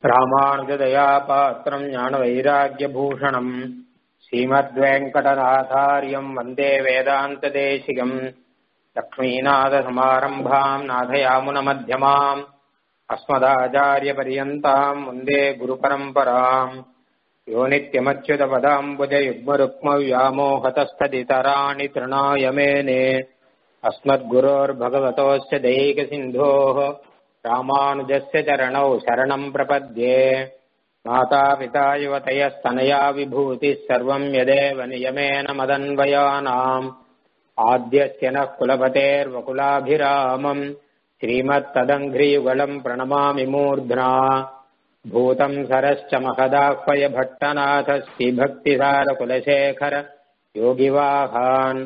ராமானுஜதயாபாத்திரம் ஞானவைராக்கியபூஷணம் ஸ்ரீமத்வேங்கடநாதாரியம் வந்தே வேதாந்ததேசிகம் லக்ஷ்மீநாதசமாரம்பாம் நாதயாமுனமध्यமாம் अस्मदाचार्यपर्यन्ताम् वन्दे गुरुपरम्पराम् यो नित्यमच्युतपदाम्बुजयुग्मरुक्मव्यामोहतस्तदितराणि तृणाय मेने अस्मद्गुरोर्भगवतोऽस्य दैकसिन्धोः रामानुजस्य चरणौ शरणम् प्रपद्ये मातापिता युवतयस्तनया विभूतिः सर्वम् यदेव नियमेन मदन्वयानाम् आद्यस्य नः कुलपतेर्वकुलाभिरामम् श्रीमत्तदङ्घ्रियुगलम् प्रणमामि मूर्ध्ना भूतम् सरश्च महदाह्वय भट्टनाथ श्रीभक्तिसारकुलशेखर योगिवाहान्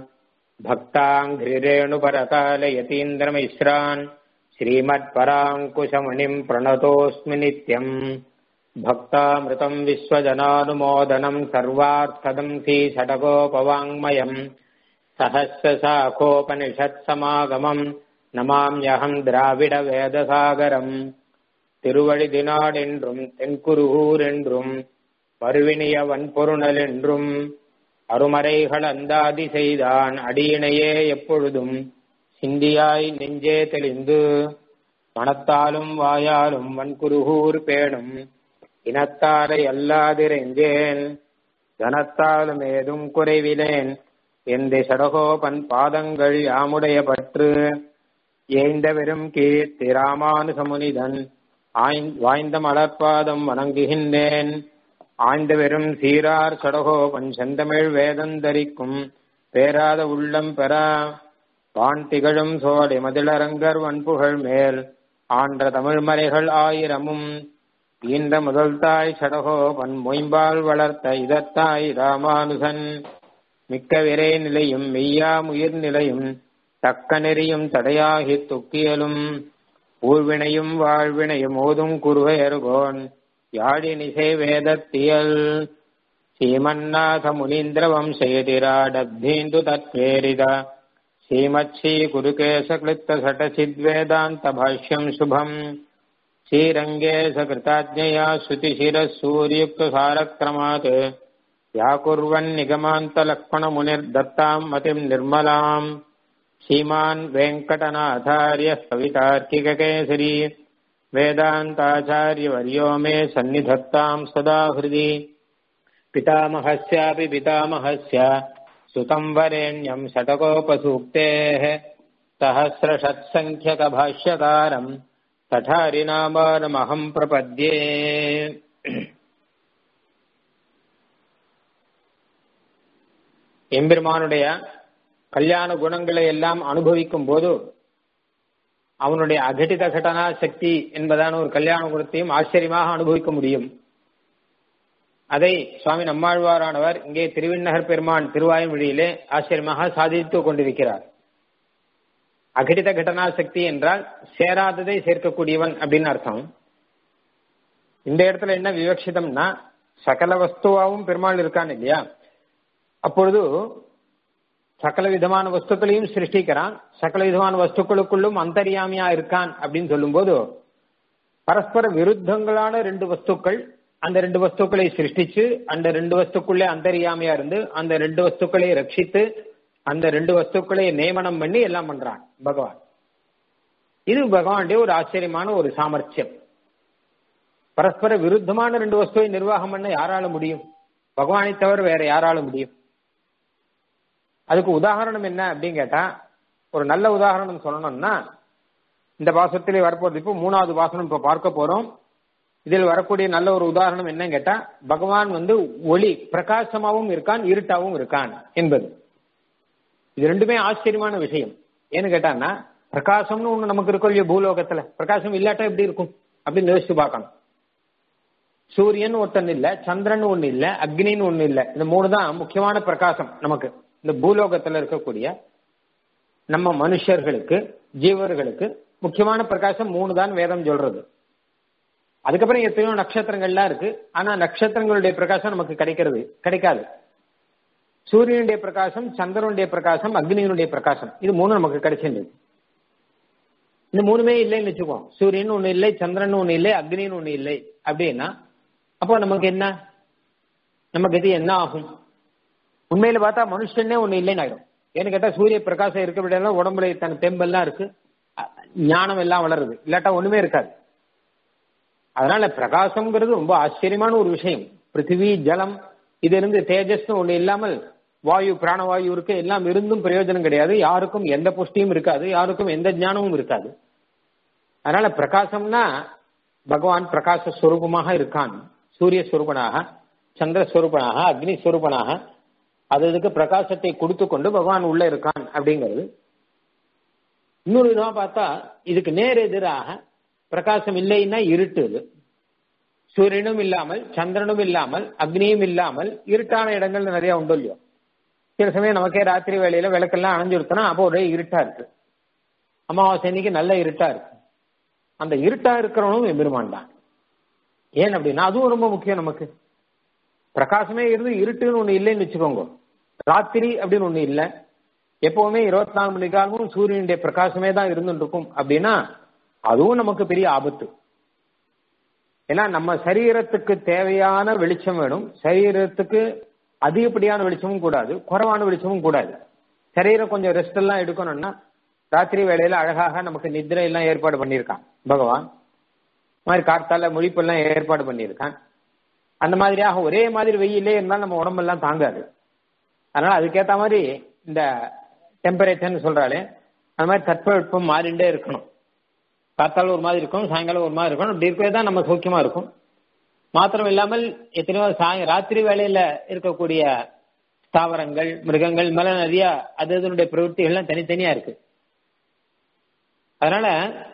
भक्ताङ्घ्रिरेणुपरकालयतीन्द्रमिश्रान् श्रीमत्पराङ्कुशमुनिम् प्रणतोऽस्मि नित्यम् भक्तामृतम् विश्वजनानुमोदनम् सर्वार्थदम् श्रीषडगोपवाङ्मयम् सहस्रशाखोपनिषत्समागमम् நமாம்யகம் திராவிட வேதசாகரம் திருவழிதினாடென்றும் தென்குருகூர் என்றும் வருவினிய வன்பொருணல் என்றும் அருமறைகள் அந்தாதி செய்தான் அடியினையே எப்பொழுதும் சிந்தியாய் நெஞ்சே தெளிந்து மனத்தாலும் வாயாலும் வன்குருகூர் பேணும் இனத்தாரை அல்லாதிரெஞ்சேன் தனத்தாலும் ஏதும் குறைவிலேன் எந்த சடகோபன் பாதங்கள் யாமுடைய பற்று ஏய்ந்த வெறும் கீர்த்தி ராமானுசமுனிதன் வாய்ந்த மலர்பாதம் வணங்குகின்றேன் ஆய்ந்த வெறும் சீரார் சடகோபன் செந்தமிழ் வேதந்தரிக்கும் பேராத உள்ளம் பெற வான் திகழும் சோலை மதிலரங்கர் வன்புகழ் மேல் ஆன்ற தமிழ்மறைகள் ஆயிரமும் ஈன்ற முதல் தாய் சடகோபன் மொயம்பால் வளர்த்த இதத்தாய் ராமானுசன் மிக்க விரை நிலையும் மெய்யாமுயிர் நிலையும் தக்க நெறியும் தடையாகி துக்கியலும் ஊழ்வினையும் வாழ்வினையும் ஓதும் குருகையர்கோன் யாழினிசை வேதத்தியல் ஸ்ரீமன்னாத முனீந்திர வம்சயதிராடப்தீந்து தத்வேரித ஸ்ரீமத்ஸ்ரீ குருகேசகிருத்த சடசித்வேதாந்த பாஷ்யம் சுபம் श्रीरङ्गेशकृताज्ञया श्रुतिशिरः सूर्युक्तसारक्रमात् व्याकुर्वन्निगमान्तलक्ष्मणमुनिर्दत्ताम् मतिम् निर्मलाम् श्रीमान् वेङ्कटनाथार्यः कवितार्किककेसरी वेदान्ताचार्यवर्यो मे सन्निधत्ताम् सदा हृदि पितामहस्यापि पितामहस्य सुतम् वरेण्यम् षटकोपसूक्तेः सहस्रषट्सङ्ख्यकभाष्यकारम् तठारिनामानमहम् प्रपद्ये எம்பெருமானுடைய கல்யாண குணங்களை எல்லாம் அனுபவிக்கும் போது அவனுடைய அகடித கடனா சக்தி என்பதான ஒரு கல்யாண குணத்தையும் ஆச்சரியமாக அனுபவிக்க முடியும் அதை சுவாமி நம்மாழ்வாரானவர் இங்கே திருவிண்ணகர் பெருமான் திருவாயுமொழியிலே ஆச்சரியமாக சாதித்துக் கொண்டிருக்கிறார் அகடித கடனா சக்தி என்றால் சேராததை சேர்க்கக்கூடியவன் அப்படின்னு அர்த்தம் இந்த இடத்துல என்ன விவக்ஷிதம்னா சகல வஸ்துவாவும் பெருமாள் இருக்கான் இல்லையா அப்பொழுது சகல விதமான வஸ்துக்களையும் சிருஷ்டிக்கிறான் சகல விதமான வஸ்துக்களுக்குள்ளும் அந்தரியாமியா இருக்கான் அப்படின்னு சொல்லும்போது பரஸ்பர விருத்தங்களான ரெண்டு வஸ்துக்கள் அந்த ரெண்டு வஸ்துக்களை சிருஷ்டிச்சு அந்த ரெண்டு வஸ்துக்குள்ளே அந்தரியாமையா இருந்து அந்த ரெண்டு வஸ்துக்களை ரட்சித்து அந்த ரெண்டு வஸ்துக்களை நியமனம் பண்ணி எல்லாம் பண்றான் பகவான் இது பகவானுடைய ஒரு ஆச்சரியமான ஒரு சாமர்த்தியம் பரஸ்பர விருத்தமான ரெண்டு வஸ்துவை நிர்வாகம் பண்ண யாரால முடியும் பகவானை தவிர வேற யாரால முடியும் அதுக்கு உதாரணம் என்ன அப்படின்னு கேட்டா ஒரு நல்ல உதாரணம் சொல்லணும்னா இந்த பாசத்திலே வரப்போறது இப்போ மூணாவது பாசனம் இப்ப பார்க்க போறோம் இதில் வரக்கூடிய நல்ல ஒரு உதாரணம் என்னன்னு கேட்டா பகவான் வந்து ஒளி பிரகாசமாவும் இருக்கான் இருட்டாவும் இருக்கான் என்பது இது ரெண்டுமே ஆச்சரியமான விஷயம் ஏன்னு கேட்டான்னா பிரகாசம்னு ஒண்ணு நமக்கு இருக்கும் இல்லையா பூலோகத்துல பிரகாசம் இல்லாட்டா எப்படி இருக்கும் அப்படின்னு யோசிச்சு பார்க்கணும் சூரியன் ஒருத்தன் இல்ல சந்திரன் ஒண்ணு இல்ல அக்னின்னு ஒண்ணு இல்ல இந்த மூணு தான் முக்கியமான பிரகாசம் நமக்கு இந்த பூலோகத்துல இருக்கக்கூடிய நம்ம மனுஷர்களுக்கு ஜீவர்களுக்கு முக்கியமான பிரகாசம் மூணு தான் வேதம் சொல்றது அதுக்கப்புறம் எத்தனையோ நட்சத்திரங்கள்லாம் இருக்கு ஆனா நட்சத்திரங்களுடைய பிரகாசம் நமக்கு கிடைக்கிறது கிடைக்காது சூரியனுடைய பிரகாசம் சந்திரனுடைய பிரகாசம் அக்னியினுடைய பிரகாசம் இது மூணு நமக்கு கிடைச்சிருந்தது இந்த மூணுமே இல்லைன்னு வச்சுக்கோ சூரியன் ஒண்ணு இல்லை சந்திரன் ஒண்ணு இல்லை அக்னின்னு ஒண்ணு இல்லை அப்படின்னா அப்போ நமக்கு என்ன நம்ம கதி என்ன ஆகும் உண்மையில பார்த்தா மனுஷனே ஒண்ணு இல்லைன்னு ஆயிடும் ஏன்னு கேட்டா சூரிய பிரகாசம் இருக்க விடையெல்லாம் உடம்புல தன் தெம்பெல்லாம் இருக்கு அ- ஞானம் எல்லாம் வளருது இல்லாட்டா ஒண்ணுமே இருக்காது அதனால பிரகாசம்ங்கிறது ரொம்ப ஆச்சரியமான ஒரு விஷயம் பிருத்திவி ஜலம் இது இருந்து தேஜஸ் ஒண்ணு இல்லாமல் வாயு பிராணவாயு இருக்கு எல்லாம் இருந்தும் பிரயோஜனம் கிடையாது யாருக்கும் எந்த புஷ்டியும் இருக்காது யாருக்கும் எந்த ஞானமும் இருக்காது அதனால பிரகாசம்னா பகவான் பிரகாச ஸ்வரூபமாக இருக்கான் சூரிய ஸ்வரூபனாக சந்திர ஸ்வரூபனாக அக்னி ஸ்வரூபனாக அது இதுக்கு பிரகாசத்தை கொடுத்து கொண்டு பகவான் உள்ள இருக்கான் அப்படிங்கிறது இன்னொரு விதமா பார்த்தா இதுக்கு நேர் எதிராக பிரகாசம் இல்லைன்னா இருட்டு இது சூரியனும் இல்லாமல் சந்திரனும் இல்லாமல் அக்னியும் இல்லாமல் இருட்டான இடங்கள் நிறைய உண்டு இல்லையோ சில சமயம் நமக்கே ராத்திரி வேளையில விளக்கெல்லாம் அணைஞ்சிருத்தனா அப்போ ஒரே இருட்டா இருக்கு அமாவாசை அன்னைக்கு நல்ல இருட்டா இருக்கு அந்த இருட்டா இருக்கிறவனும் எம்பெருமான் தான் ஏன் அப்படின்னா அதுவும் ரொம்ப முக்கியம் நமக்கு பிரகாசமே இருந்து இருட்டுன்னு ஒண்ணு இல்லைன்னு வச்சுக்கோங்க ராத்திரி அப்படின்னு ஒண்ணு இல்லை எப்பவுமே இருபத்தி நாலு மணி காலமும் சூரியனுடைய பிரகாசமே தான் இருந்துட்டு இருக்கும் அப்படின்னா அதுவும் நமக்கு பெரிய ஆபத்து ஏன்னா நம்ம சரீரத்துக்கு தேவையான வெளிச்சம் வேணும் சரீரத்துக்கு அதிகப்படியான வெளிச்சமும் கூடாது குறைவான வெளிச்சமும் கூடாது சரீரம் கொஞ்சம் ரெஸ்ட் எல்லாம் எடுக்கணும்னா ராத்திரி வேளையில அழகாக நமக்கு நித்திரை எல்லாம் ஏற்பாடு பண்ணியிருக்கான் பகவான் இந்த மாதிரி காத்தால முழிப்பெல்லாம் ஏற்பாடு பண்ணியிருக்கான் அந்த மாதிரியாக ஒரே மாதிரி வெயிலே இருந்தால் நம்ம உடம்பெல்லாம் தாங்காது அதனால அதுக்கேற்ற மாதிரி இந்த டெம்பரேச்சர்னு சொல்றாலே அந்த மாதிரி தட்பவெப்பம் மாறிண்டே இருக்கணும் காத்தால ஒரு மாதிரி இருக்கும் சாயங்காலம் ஒரு மாதிரி இருக்கும் அப்படி இருக்கவே தான் நம்ம சௌக்கியமா இருக்கும் மாத்திரம் இல்லாமல் எத்தனையோ சாய ராத்திரி வேளையில இருக்கக்கூடிய தாவரங்கள் மிருகங்கள் மேல நிறைய அது அதனுடைய பிரவൃத்திகள்லாம் தனித்தனியா இருக்கு அதனால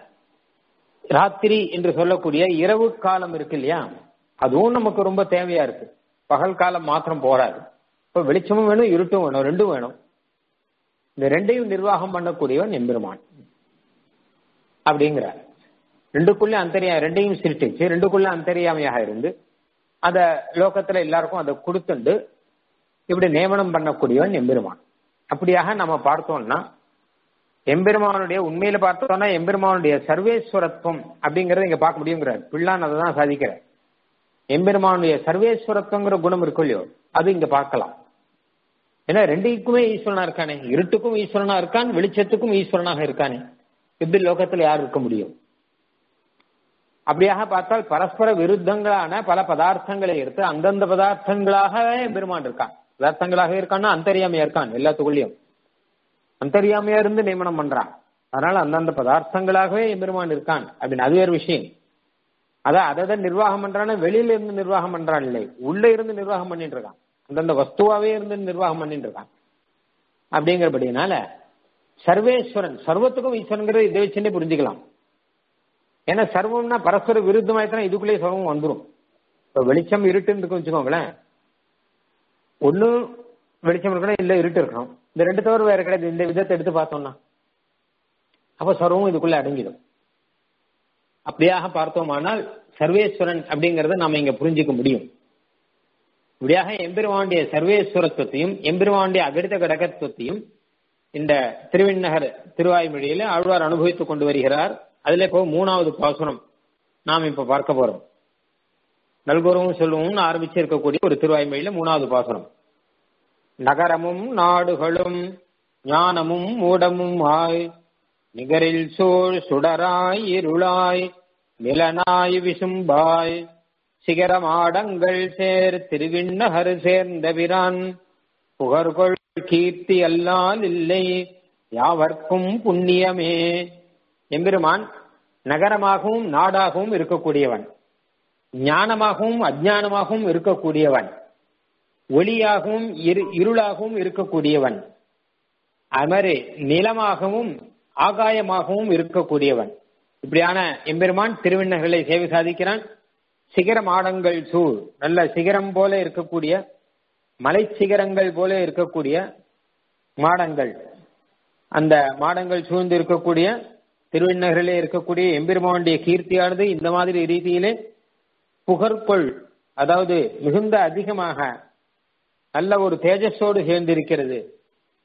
ராத்திரி என்று சொல்லக்கூடிய இரவு காலம் இருக்கு இல்லையா அதுவும் நமக்கு ரொம்ப தேவையா இருக்கு பகல் காலம் மாத்திரம் போராது இப்ப வெளிச்சமும் வேணும் இருட்டும் வேணும் ரெண்டும் வேணும் இந்த ரெண்டையும் நிர்வாகம் பண்ணக்கூடியவன் எம்பெருமான் அப்படிங்கிறார் ரெண்டுக்குள்ள அந்தரியா ரெண்டையும் சிருஷ்டிச்சு ரெண்டுக்குள்ள அந்தரியாமையாக இருந்து அத லோகத்துல எல்லாருக்கும் அதை கொடுத்துண்டு இப்படி நியமனம் பண்ணக்கூடியவன் எம்பெருமான் அப்படியாக நம்ம பார்த்தோம்னா எம்பெருமானுடைய உண்மையில பார்த்தோம்னா எம்பெருமானுடைய சர்வேஸ்வரத்துவம் அப்படிங்கறத இங்க பார்க்க முடியுங்கிறார் பிள்ளான் அதை தான் சாதிக்கிறார் எம்பெருமானுடைய சர்வேஸ்வரத்துவங்கிற குணம் இருக்கு இல்லையோ அது இங்க பார்க்கலாம் ஏன்னா ரெண்டுக்குமே ஈஸ்வரனா இருக்கானே இருட்டுக்கும் ஈஸ்வரனா இருக்கான் வெளிச்சத்துக்கும் ஈஸ்வரனாக இருக்கானே இப்படி லோகத்துல யார் இருக்க முடியும் அப்படியாக பார்த்தால் பரஸ்பர விருத்தங்களான பல பதார்த்தங்களை எடுத்து அந்தந்த பதார்த்தங்களாகவே பெருமான் இருக்கான் பதார்த்தங்களாக இருக்கான்னா அந்தரியாமையா இருக்கான் எல்லாத்துக்குள்ளயும் அந்தரியாமையா இருந்து நியமனம் பண்றான் அதனால அந்தந்த பதார்த்தங்களாகவே எம்பெருமான் இருக்கான் அப்படின்னு அது வேறு விஷயம் அதான் அதை தான் நிர்வாகம் பண்றான்னு வெளியில இருந்து நிர்வாகம் பண்றான் இல்லை உள்ள இருந்து நிர்வாகம் பண்ணிட்டு இருக்கான் அந்தந்த வஸ்துவாவே இருந்து நிர்வாகம் பண்ணிட்டு இருக்கான் அப்படிங்கிறபடினால சர்வேஸ்வரன் சர்வத்துக்கும் ஈஸ்வரங்கிறத இதை வச்சுன்னே புரிஞ்சுக்கலாம் ஏன்னா சர்வம்னா பரஸ்பர விருத்தமாயிட்டா இதுக்குள்ளேயே சர்வம் வந்துடும் இப்ப வெளிச்சம் இருட்டுன்னு இருக்கு வச்சுக்கோங்களேன் ஒண்ணு வெளிச்சம் இருக்கணும் இல்ல இருட்டு இருக்கணும் இந்த ரெண்டு தவிர வேற கிடையாது இந்த விதத்தை எடுத்து பார்த்தோம்னா அப்ப சர்வம் இதுக்குள்ள அடங்கிடும் அப்படியாக பார்த்தோமானால் சர்வேஸ்வரன் அப்படிங்கறத நாம இங்க புரிஞ்சுக்க முடியும் இப்படியாக எம்பெருமானுடைய சர்வேஸ்வரத்துவத்தையும் எம்பெருமானுடைய அகடித கடகத்துவத்தையும் இந்த திருவிண்ணகர் திருவாய்மொழியில ஆழ்வார் அனுபவித்துக் கொண்டு வருகிறார் அதுல இப்போ மூணாவது பாசுரம் நாம் இப்ப பார்க்க போறோம் நல்குறவும் சொல்லுவோம்னு ஆரம்பிச்சு இருக்கக்கூடிய ஒரு திருவாய்மொழியில மூணாவது பாசுரம் நகரமும் நாடுகளும் ஞானமும் மூடமும் ஆய் நிகரில் சூழ் சுடராய் இருளாய் நிலனாய் விசும்பாய் சிகரமாடங்கள் சேர் திருவிண்ணகர் சேர்ந்த பிரான் புகர்கொள் கீர்த்தி அல்லால் இல்லை யாவர்க்கும் புண்ணியமே எம்பெருமான் நகரமாகவும் நாடாகவும் இருக்கக்கூடியவன் ஞானமாகவும் அஜானமாகவும் இருக்கக்கூடியவன் ஒளியாகவும் இருளாகவும் இருக்கக்கூடியவன் அது மாதிரி நிலமாகவும் ஆகாயமாகவும் இருக்கக்கூடியவன் இப்படியான எம்பெருமான் திருவிண்ணர்களை சேவை சாதிக்கிறான் சிகர மாடங்கள் சூழ் நல்ல சிகரம் போல இருக்கக்கூடிய மலை சிகரங்கள் போல இருக்கக்கூடிய மாடங்கள் அந்த மாடங்கள் சூழ்ந்து இருக்கக்கூடிய திருவிண்ணகரிலே இருக்கக்கூடிய எம்பெருமானுடைய கீர்த்தியானது இந்த மாதிரி ரீதியிலே புகழ்கொள் அதாவது மிகுந்த அதிகமாக நல்ல ஒரு தேஜஸோடு சேர்ந்திருக்கிறது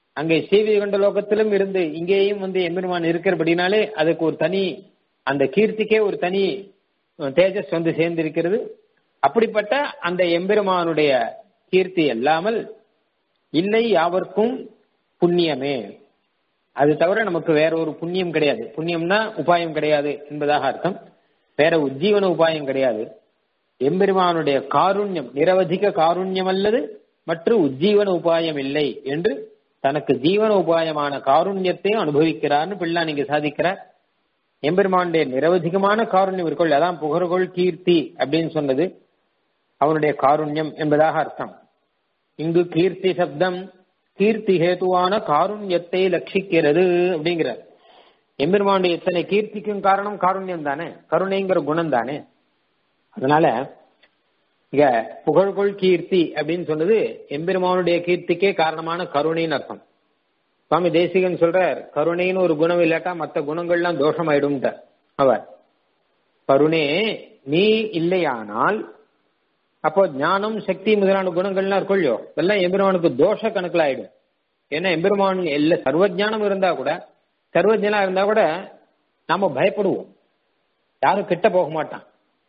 அங்கே ஸ்ரீவிகண்ட லோகத்திலும் இருந்து இங்கேயும் வந்து எம்பெருமான் இருக்கிறபடினாலே அதுக்கு ஒரு தனி அந்த கீர்த்திக்கே ஒரு தனி தேஜஸ் வந்து சேர்ந்திருக்கிறது அப்படிப்பட்ட அந்த எம்பெருமானுடைய கீர்த்தி அல்லாமல் இல்லை யாவர்க்கும் புண்ணியமே அது தவிர நமக்கு வேற ஒரு புண்ணியம் கிடையாது புண்ணியம்னா உபாயம் கிடையாது என்பதாக அர்த்தம் வேற உஜ்ஜீவன உபாயம் கிடையாது எம்பெருமானுடைய காருண்யம் நிரவதிக காருண்யம் அல்லது மற்ற உஜ்ஜீவன உபாயம் இல்லை என்று தனக்கு ஜீவன உபாயமான காருண்யத்தை அனுபவிக்கிறார்னு பிள்ளை நீங்க சாதிக்கிறார் எம்பெருமானுடைய நிரவதிகமான காருண்யம் இருக்கொள் அதான் புகழ்கொள் கீர்த்தி அப்படின்னு சொன்னது அவனுடைய காருண்யம் என்பதாக அர்த்தம் இங்கு கீர்த்தி சப்தம் கீர்த்தி ஹேதுவான காருண்யத்தை லட்சிக்கிறது அப்படிங்கிறார் எம்பெருமானுடைய இத்தனை கீர்த்திக்கும் காரணம் காருண்யம் தானே கருணைங்கிற குணம் தானே அதனால இங்க புகழ்கொள் கீர்த்தி அப்படின்னு சொன்னது எம்பெருமானுடைய கீர்த்திக்கே காரணமான கருணைன்னு அர்த்தம் சுவாமி தேசிகன் சொல்றார் கருணைன்னு ஒரு குணம் இல்லாட்டா மற்ற குணங்கள்லாம் தோஷமாயிடும் அவர் கருணே நீ இல்லையானால் அப்போ ஞானம் சக்தி முதலான குணங்கள்லாம் இருக்கொள்ளியோ இதெல்லாம் எம்பெருமானுக்கு தோஷ கணக்கில் ஆயிடும் ஏன்னா எம்பெருமான் எல்லா சர்வஜானம் இருந்தா கூட சர்வஜனா இருந்தா கூட நாம பயப்படுவோம் யாரும் கிட்ட போக மாட்டான்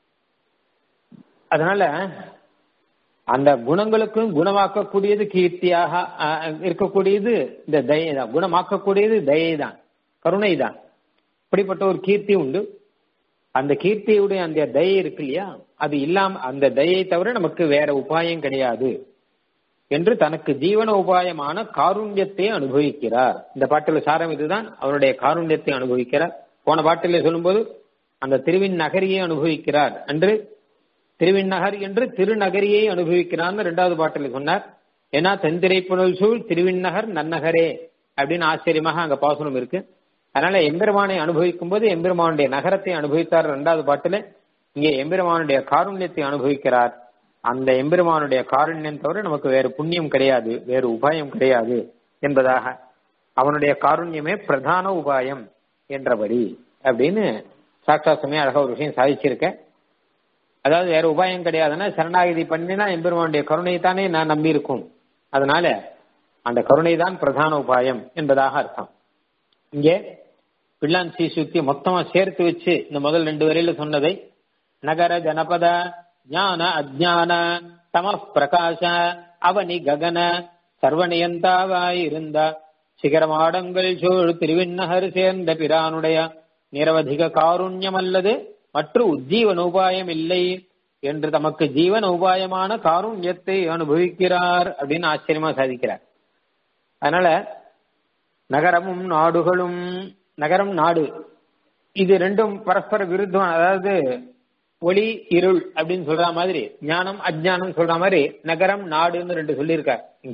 அதனால அந்த குணங்களுக்கும் குணமாக்கக்கூடியது கீர்த்தியாக இருக்கக்கூடியது இந்த தயை தான் குணமாக்கக்கூடியது தயை தான் கருணை தான் இப்படிப்பட்ட ஒரு கீர்த்தி உண்டு அந்த கீர்த்தியுடைய அந்த தயை இருக்கு இல்லையா அது இல்லாம அந்த தயை தவிர நமக்கு வேற உபாயம் கிடையாது என்று தனக்கு ஜீவன உபாயமான காருண்யத்தை அனுபவிக்கிறார் இந்த பாட்டில் சாரம் இதுதான் அவருடைய காருண்யத்தை அனுபவிக்கிறார் போன பாட்டிலே சொல்லும்போது அந்த திருவின் நகரியை அனுபவிக்கிறார் என்று திருவிண்ணகர் என்று திருநகரியை அனுபவிக்கிறார்னு ரெண்டாவது பாட்டில் சொன்னார் ஏன்னா தென்திரை புனல் சூழ் திருவிண்ணகர் நன்னகரே அப்படின்னு ஆச்சரியமாக அங்க பாசனம் இருக்கு அதனால எம்பெருமானை அனுபவிக்கும் போது எம்பெருமானுடைய நகரத்தை அனுபவித்தார் ரெண்டாவது பாட்டில இங்கே எம்பெருமானுடைய காருண்யத்தை அனுபவிக்கிறார் அந்த எம்பெருமானுடைய காருண்யம் தவிர நமக்கு வேறு புண்ணியம் கிடையாது வேறு உபாயம் கிடையாது என்பதாக அவனுடைய காருண்யமே பிரதான உபாயம் என்றபடி அப்படின்னு சாட்சா சமயம் அழகா ஒரு விஷயம் சாதிச்சிருக்க அதாவது வேற உபாயம் கிடையாதுன்னா சரணாகிதி பண்ணினா எம்பெருமானுடைய கருணை தானே நான் நம்பி இருக்கும் அதனால அந்த கருணை தான் பிரதான உபாயம் என்பதாக அர்த்தம் இங்கே பிள்ளான் சீசுக்தி மொத்தமா சேர்த்து வச்சு இந்த முதல் ரெண்டு வரையில சொன்னதை நகர ஜனபத ஞான அஜான தம பிரகாச அவனி ககன சர்வநியந்தாவாய் இருந்த சிகரமாடங்கள் சூழ் திருவிண்ணகர் சேர்ந்த பிரானுடைய நிரவதிக காருண்யம் அல்லது மற்ற உஜ்ஜீவன உபாயம் இல்லை என்று தமக்கு ஜீவன உபாயமான காருண்யத்தை அனுபவிக்கிறார் அப்படின்னு ஆச்சரியமா சாதிக்கிறார் அதனால நகரமும் நாடுகளும் நகரம் நாடு இது ரெண்டும் பரஸ்பர விருத்தம் அதாவது ஒளி இருள் அப்படின்னு சொல்ற மாதிரி ஞானம் அஜ்ஞானம் சொல்ற மாதிரி நகரம் நாடுன்னு ரெண்டு சொல்லியிருக்கார் இங்க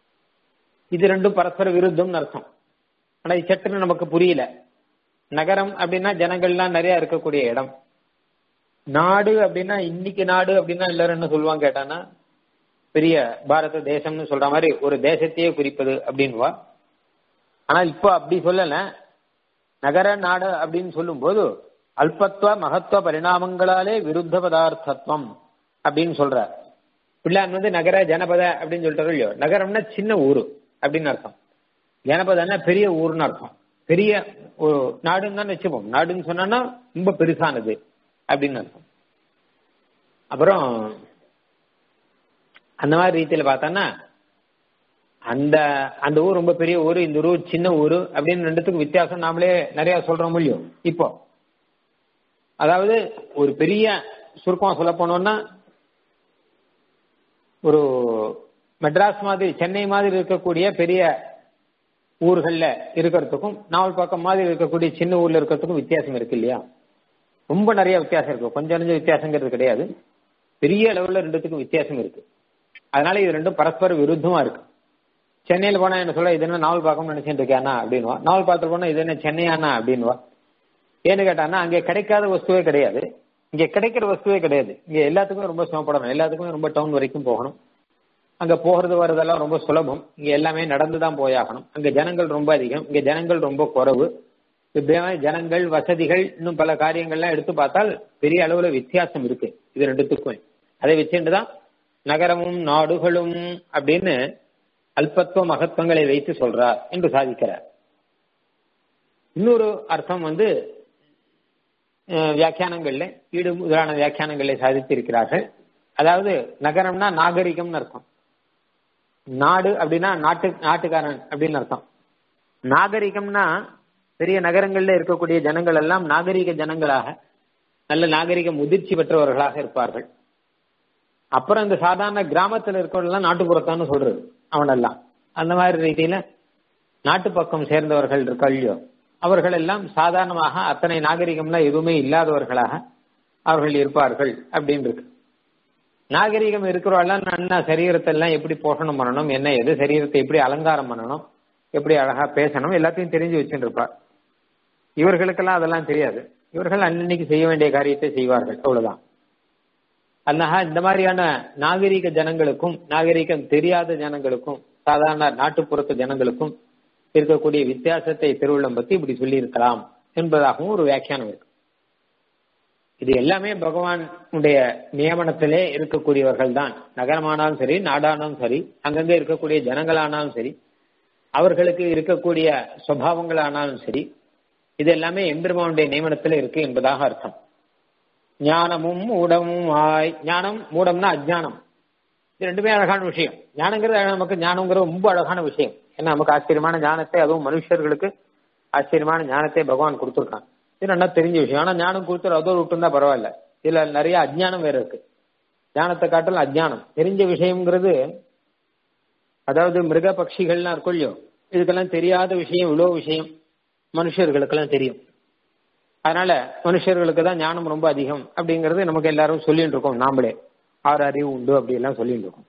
இது ரெண்டும் பரஸ்பர விருத்தம்னு அர்த்தம் ஆனா இது சட்டுன்னு நமக்கு புரியல நகரம் அப்படின்னா ஜனங்கள்லாம் நிறைய இருக்கக்கூடிய இடம் நாடு அப்படின்னா இன்னைக்கு நாடு அப்படின்னா எல்லாரும் என்ன சொல்லுவாங்க கேட்டானா பெரிய பாரத தேசம்னு சொல்ற மாதிரி ஒரு தேசத்தையே குறிப்பது அப்படின்வா ஆனா இப்போ அப்படி சொல்லல நகர நாடு அப்படின்னு சொல்லும் போது அல்பத்துவ மகத்துவ பரிணாமங்களாலே விருத்த பதார்த்தத்துவம் அப்படின்னு சொல்றார் பிள்ளான் வந்து நகர ஜனபத அப்படின்னு சொல்லிட்டு இல்லையோ நகரம்னா சின்ன ஊரு அப்படின்னு அர்த்தம் ஜனபதன்னா பெரிய ஊர்னு அர்த்தம் பெரிய ஒரு நாடுன்னு தான் வச்சுப்போம் நாடுன்னு சொன்னா ரொம்ப பெருசானது அப்படின்னு அர்த்தம் அப்புறம் அந்த மாதிரி ரீதியில பார்த்தோன்னா அந்த அந்த ஊர் ரொம்ப பெரிய ஊர் இந்த ஊர் சின்ன ஊர் அப்படின்னு ரெண்டுத்துக்கும் வித்தியாசம் நாமளே நிறைய சொல்றோம் முடியும் இப்போ அதாவது ஒரு பெரிய சுருக்கமா சொல்ல போனோம்னா ஒரு மெட்ராஸ் மாதிரி சென்னை மாதிரி இருக்கக்கூடிய பெரிய ஊர்கள்ல இருக்கிறதுக்கும் நாவல் பக்கம் மாதிரி இருக்கக்கூடிய சின்ன ஊர்ல இருக்கிறதுக்கும் வித்தியாசம் இருக்கு இல்லையா ரொம்ப நிறைய வித்தியாசம் இருக்கு கொஞ்சம் கொஞ்சம் வித்தியாசங்கிறது கிடையாது பெரிய அளவுல ரெண்டுத்துக்கும் வித்தியாசம் இருக்கு அதனால இது ரெண்டும் பரஸ்பர விருத்தமா இருக்கு சென்னையில போனா என்ன சொல்ல இது என்ன நாவல் பார்க்கணும்னு நினைச்சிட்டு இருக்கானா அப்படின்வா நாவல் பார்த்து போனா இது என்ன சென்னையானா அப்படின்வா ஏன்னு கேட்டானா அங்க கிடைக்காத வஸ்துவே கிடையாது இங்க கிடைக்கிற வஸ்துவே கிடையாது இங்க எல்லாத்துக்கும் ரொம்ப சிரமப்படணும் எல்லாத்துக்குமே ரொம்ப டவுன் வரைக்கும் போகணும் அங்க போகிறது வர்றதெல்லாம் ரொம்ப சுலபம் இங்க எல்லாமே நடந்து தான் போயாகணும் அங்க ஜனங்கள் ரொம்ப அதிகம் இங்க ஜனங்கள் ரொம்ப குறைவு இப்படியான ஜனங்கள் வசதிகள் இன்னும் பல காரியங்கள்லாம் எடுத்து பார்த்தால் பெரிய அளவுல வித்தியாசம் இருக்கு இது ரெண்டுத்துக்கும் அதை வச்சுட்டு தான் நகரமும் நாடுகளும் அப்படின்னு அல்பத்துவ மகத்துவங்களை வைத்து சொல்றார் என்று சாதிக்கிறார் இன்னொரு அர்த்தம் வந்து வியாக்கியானங்கள்ல ஈடு முதலான வியாக்கியானங்களை சாதித்திருக்கிறார்கள் அதாவது நகரம்னா நாகரிகம்னு அர்த்தம் நாடு அப்படின்னா நாட்டு நாட்டுக்காரன் அப்படின்னு அர்த்தம் நாகரிகம்னா பெரிய நகரங்கள்ல இருக்கக்கூடிய ஜனங்கள் எல்லாம் நாகரிக ஜனங்களாக நல்ல நாகரிக முதிர்ச்சி பெற்றவர்களாக இருப்பார்கள் அப்புறம் இந்த சாதாரண கிராமத்துல இருக்கவங்கலாம் நாட்டுப்புறத்தான்னு சொல்றது அவனெல்லாம் அந்த மாதிரி ரீதியில நாட்டு பக்கம் சேர்ந்தவர்கள் இருக்கல்லையோ அவர்கள் எல்லாம் சாதாரணமாக அத்தனை நாகரிகம்லாம் எதுவுமே இல்லாதவர்களாக அவர்கள் இருப்பார்கள் அப்படின்னு இருக்கு நாகரிகம் இருக்கிறவெல்லாம் நல்லா சரீரத்தை எல்லாம் எப்படி போஷணம் பண்ணணும் என்ன எது சரீரத்தை எப்படி அலங்காரம் பண்ணணும் எப்படி அழகா பேசணும் எல்லாத்தையும் தெரிஞ்சு வச்சுட்டு இருப்பார் இவர்களுக்கெல்லாம் அதெல்லாம் தெரியாது இவர்கள் அன்னன்னைக்கு செய்ய வேண்டிய காரியத்தை செய்வார்கள் அவ்வளவுதான் அதனால இந்த மாதிரியான நாகரிக ஜனங்களுக்கும் நாகரிகம் தெரியாத ஜனங்களுக்கும் சாதாரண நாட்டுப்புறத்து ஜனங்களுக்கும் இருக்கக்கூடிய வித்தியாசத்தை திருவிழம் பத்தி இப்படி சொல்லி இருக்கலாம் என்பதாகவும் ஒரு வியாக்கியானம் இருக்கு இது எல்லாமே பகவானுடைய நியமனத்திலே இருக்கக்கூடியவர்கள் தான் நகரமானாலும் சரி நாடானாலும் சரி அங்கங்க இருக்கக்கூடிய ஜனங்களானாலும் சரி அவர்களுக்கு இருக்கக்கூடிய சுவாவங்களானாலும் சரி இது எல்லாமே எம்பெருமானுடைய நியமனத்துல இருக்கு என்பதாக அர்த்தம் ஞானமும் மூடமும் ஆய் ஞானம் மூடம்னா அஜ்ஞானம் இது ரெண்டுமே அழகான விஷயம் ஞானங்கிறது நமக்கு ஞானங்கிறது ரொம்ப அழகான விஷயம் ஏன்னா நமக்கு ஆச்சரியமான ஞானத்தை அதுவும் மனுஷர்களுக்கு ஆச்சரியமான ஞானத்தை பகவான் கொடுத்துருக்கான் இது நல்லா தெரிஞ்ச விஷயம் ஆனா ஞானம் கொடுத்துரு அதோடு விட்டுருந்தா பரவாயில்ல இதுல நிறைய அஜ்ஞானம் வேற இருக்கு ஞானத்தை காட்டில் அஜ்ஞானம் தெரிஞ்ச விஷயம்ங்கிறது அதாவது மிருக பட்சிகள்லாம் இருக்கும் இல்லையோ இதுக்கெல்லாம் தெரியாத விஷயம் இவ்வளோ விஷயம் மனுஷர்களுக்கெல்லாம் தெரியும் அதனால மனுஷர்களுக்கு தான் ஞானம் ரொம்ப அதிகம் அப்படிங்கறது நமக்கு எல்லாரும் சொல்லிட்டு இருக்கோம் நாமளே ஆறு அறிவு உண்டு அப்படி எல்லாம் சொல்லிட்டு இருக்கோம்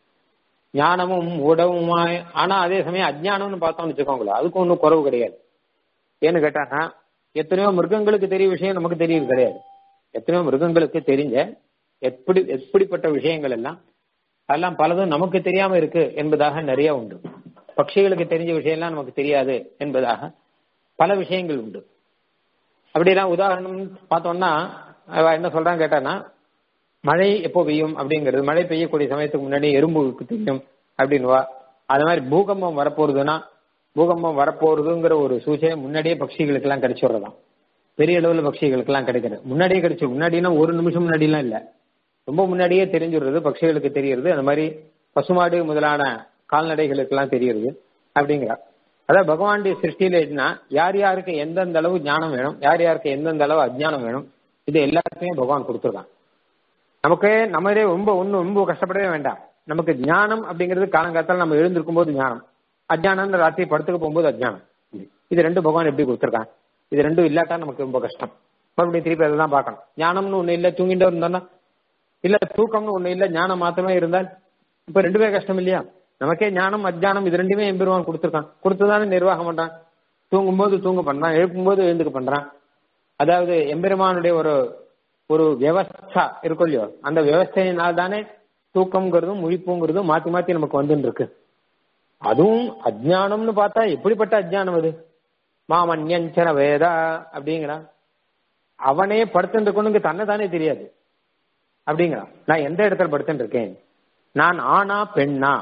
ஞானமும் உடவுமாய் ஆனா அதே சமயம் அஜ்ஞானம்னு பார்த்தோம்னு வச்சுக்கோங்களேன் அதுக்கு ஒன்றும் குறவு கிடையாது ஏன்னு கேட்டாங்கன்னா எத்தனையோ மிருகங்களுக்கு தெரிய விஷயம் நமக்கு தெரியுது கிடையாது எத்தனையோ மிருகங்களுக்கு தெரிஞ்ச எப்படி எப்படிப்பட்ட விஷயங்கள் எல்லாம் அதெல்லாம் பலதும் நமக்கு தெரியாம இருக்கு என்பதாக நிறைய உண்டு பட்சிகளுக்கு தெரிஞ்ச விஷயம்லாம் நமக்கு தெரியாது என்பதாக பல விஷயங்கள் உண்டு அப்படிலாம் உதாரணம் பார்த்தோம்னா என்ன சொல்றான்னு கேட்டானா மழை எப்போ பெய்யும் அப்படிங்கிறது மழை பெய்யக்கூடிய சமயத்துக்கு முன்னாடி எறும்புக்கு தெரியும் அப்படின்வா அது மாதிரி பூகம்பம் வரப்போறதுன்னா பூகம்பம் வரப்போறதுங்கிற ஒரு சூச்சனை முன்னாடியே பட்சிகளுக்கு எல்லாம் கிடைச்சிடுறதாம் பெரிய அளவுல பட்சிகளுக்கு எல்லாம் கிடைக்கிறது முன்னாடியே கிடைச்சு முன்னாடினா ஒரு நிமிஷம் முன்னாடிலாம் இல்ல ரொம்ப முன்னாடியே தெரிஞ்சுடுறது பட்சிகளுக்கு தெரியறது அந்த மாதிரி பசுமாடு முதலான கால்நடைகளுக்கு எல்லாம் தெரியறது அப்படிங்கிறா அதாவது பகவானுடைய சிருஷ்டியில என்ன யார் யாருக்கு எந்தெந்த அளவு ஞானம் வேணும் யார் யாருக்கு எந்தெந்த அளவு அஜ்ஞானம் வேணும் இது எல்லாத்தையுமே பகவான் கொடுத்துருக்கான் நமக்கு நம்மளே ரொம்ப ஒன்றும் ரொம்ப கஷ்டப்படவே வேண்டாம் நமக்கு ஞானம் அப்படிங்கிறது காலங்காலத்தால் நம்ம எழுந்திருக்கும் போது ஞானம் அஜ்ஞானம் ராத்திரி படுத்துக்க போகும்போது அஜ்ஞானம் இது ரெண்டு பகவான் எப்படி கொடுத்துருக்கான் இது ரெண்டும் இல்லாட்டா நமக்கு ரொம்ப கஷ்டம் மறுபடியும் திருப்பி அதை தான் பார்க்கணும் ஞானம்னு ஒண்ணு இல்லை தூங்கிட்டே இருந்தோம்னா இல்ல தூக்கம்னு ஒண்ணு இல்லை ஞானம் மாத்திரமே இருந்தால் இப்ப ரெண்டுமே கஷ்டம் இல்லையா நமக்கே ஞானம் அஜ்ஞானம் இது ரெண்டுமே எம்பெருமான் கொடுத்துருக்கான் கொடுத்துதானே நிர்வாகம் பண்றான் தூங்கும்போது தூங்க பண்றான் எழுப்பும்போது எழுந்துக்க பண்றான் அதாவது எம்பெருமானுடைய ஒரு ஒரு வியவஸ்தா இருக்கும் இல்லையோ அந்த வியவஸ்தையினால் தானே தூக்கம்ங்கிறதும் முழிப்புங்கிறதும் மாத்தி மாத்தி நமக்கு வந்துட்டு இருக்கு அதுவும் அஜ்ஞானம்னு பார்த்தா எப்படிப்பட்ட அஜ்ஞானம் அது மாமன்யஞ்சன வேதா அப்படிங்கிறான் அவனே படுத்துட்டு இருக்கணுங்க தன்னை தானே தெரியாது அப்படிங்கிறான் நான் எந்த இடத்துல படுத்துட்டு இருக்கேன் நான் ஆனா பெண்ணா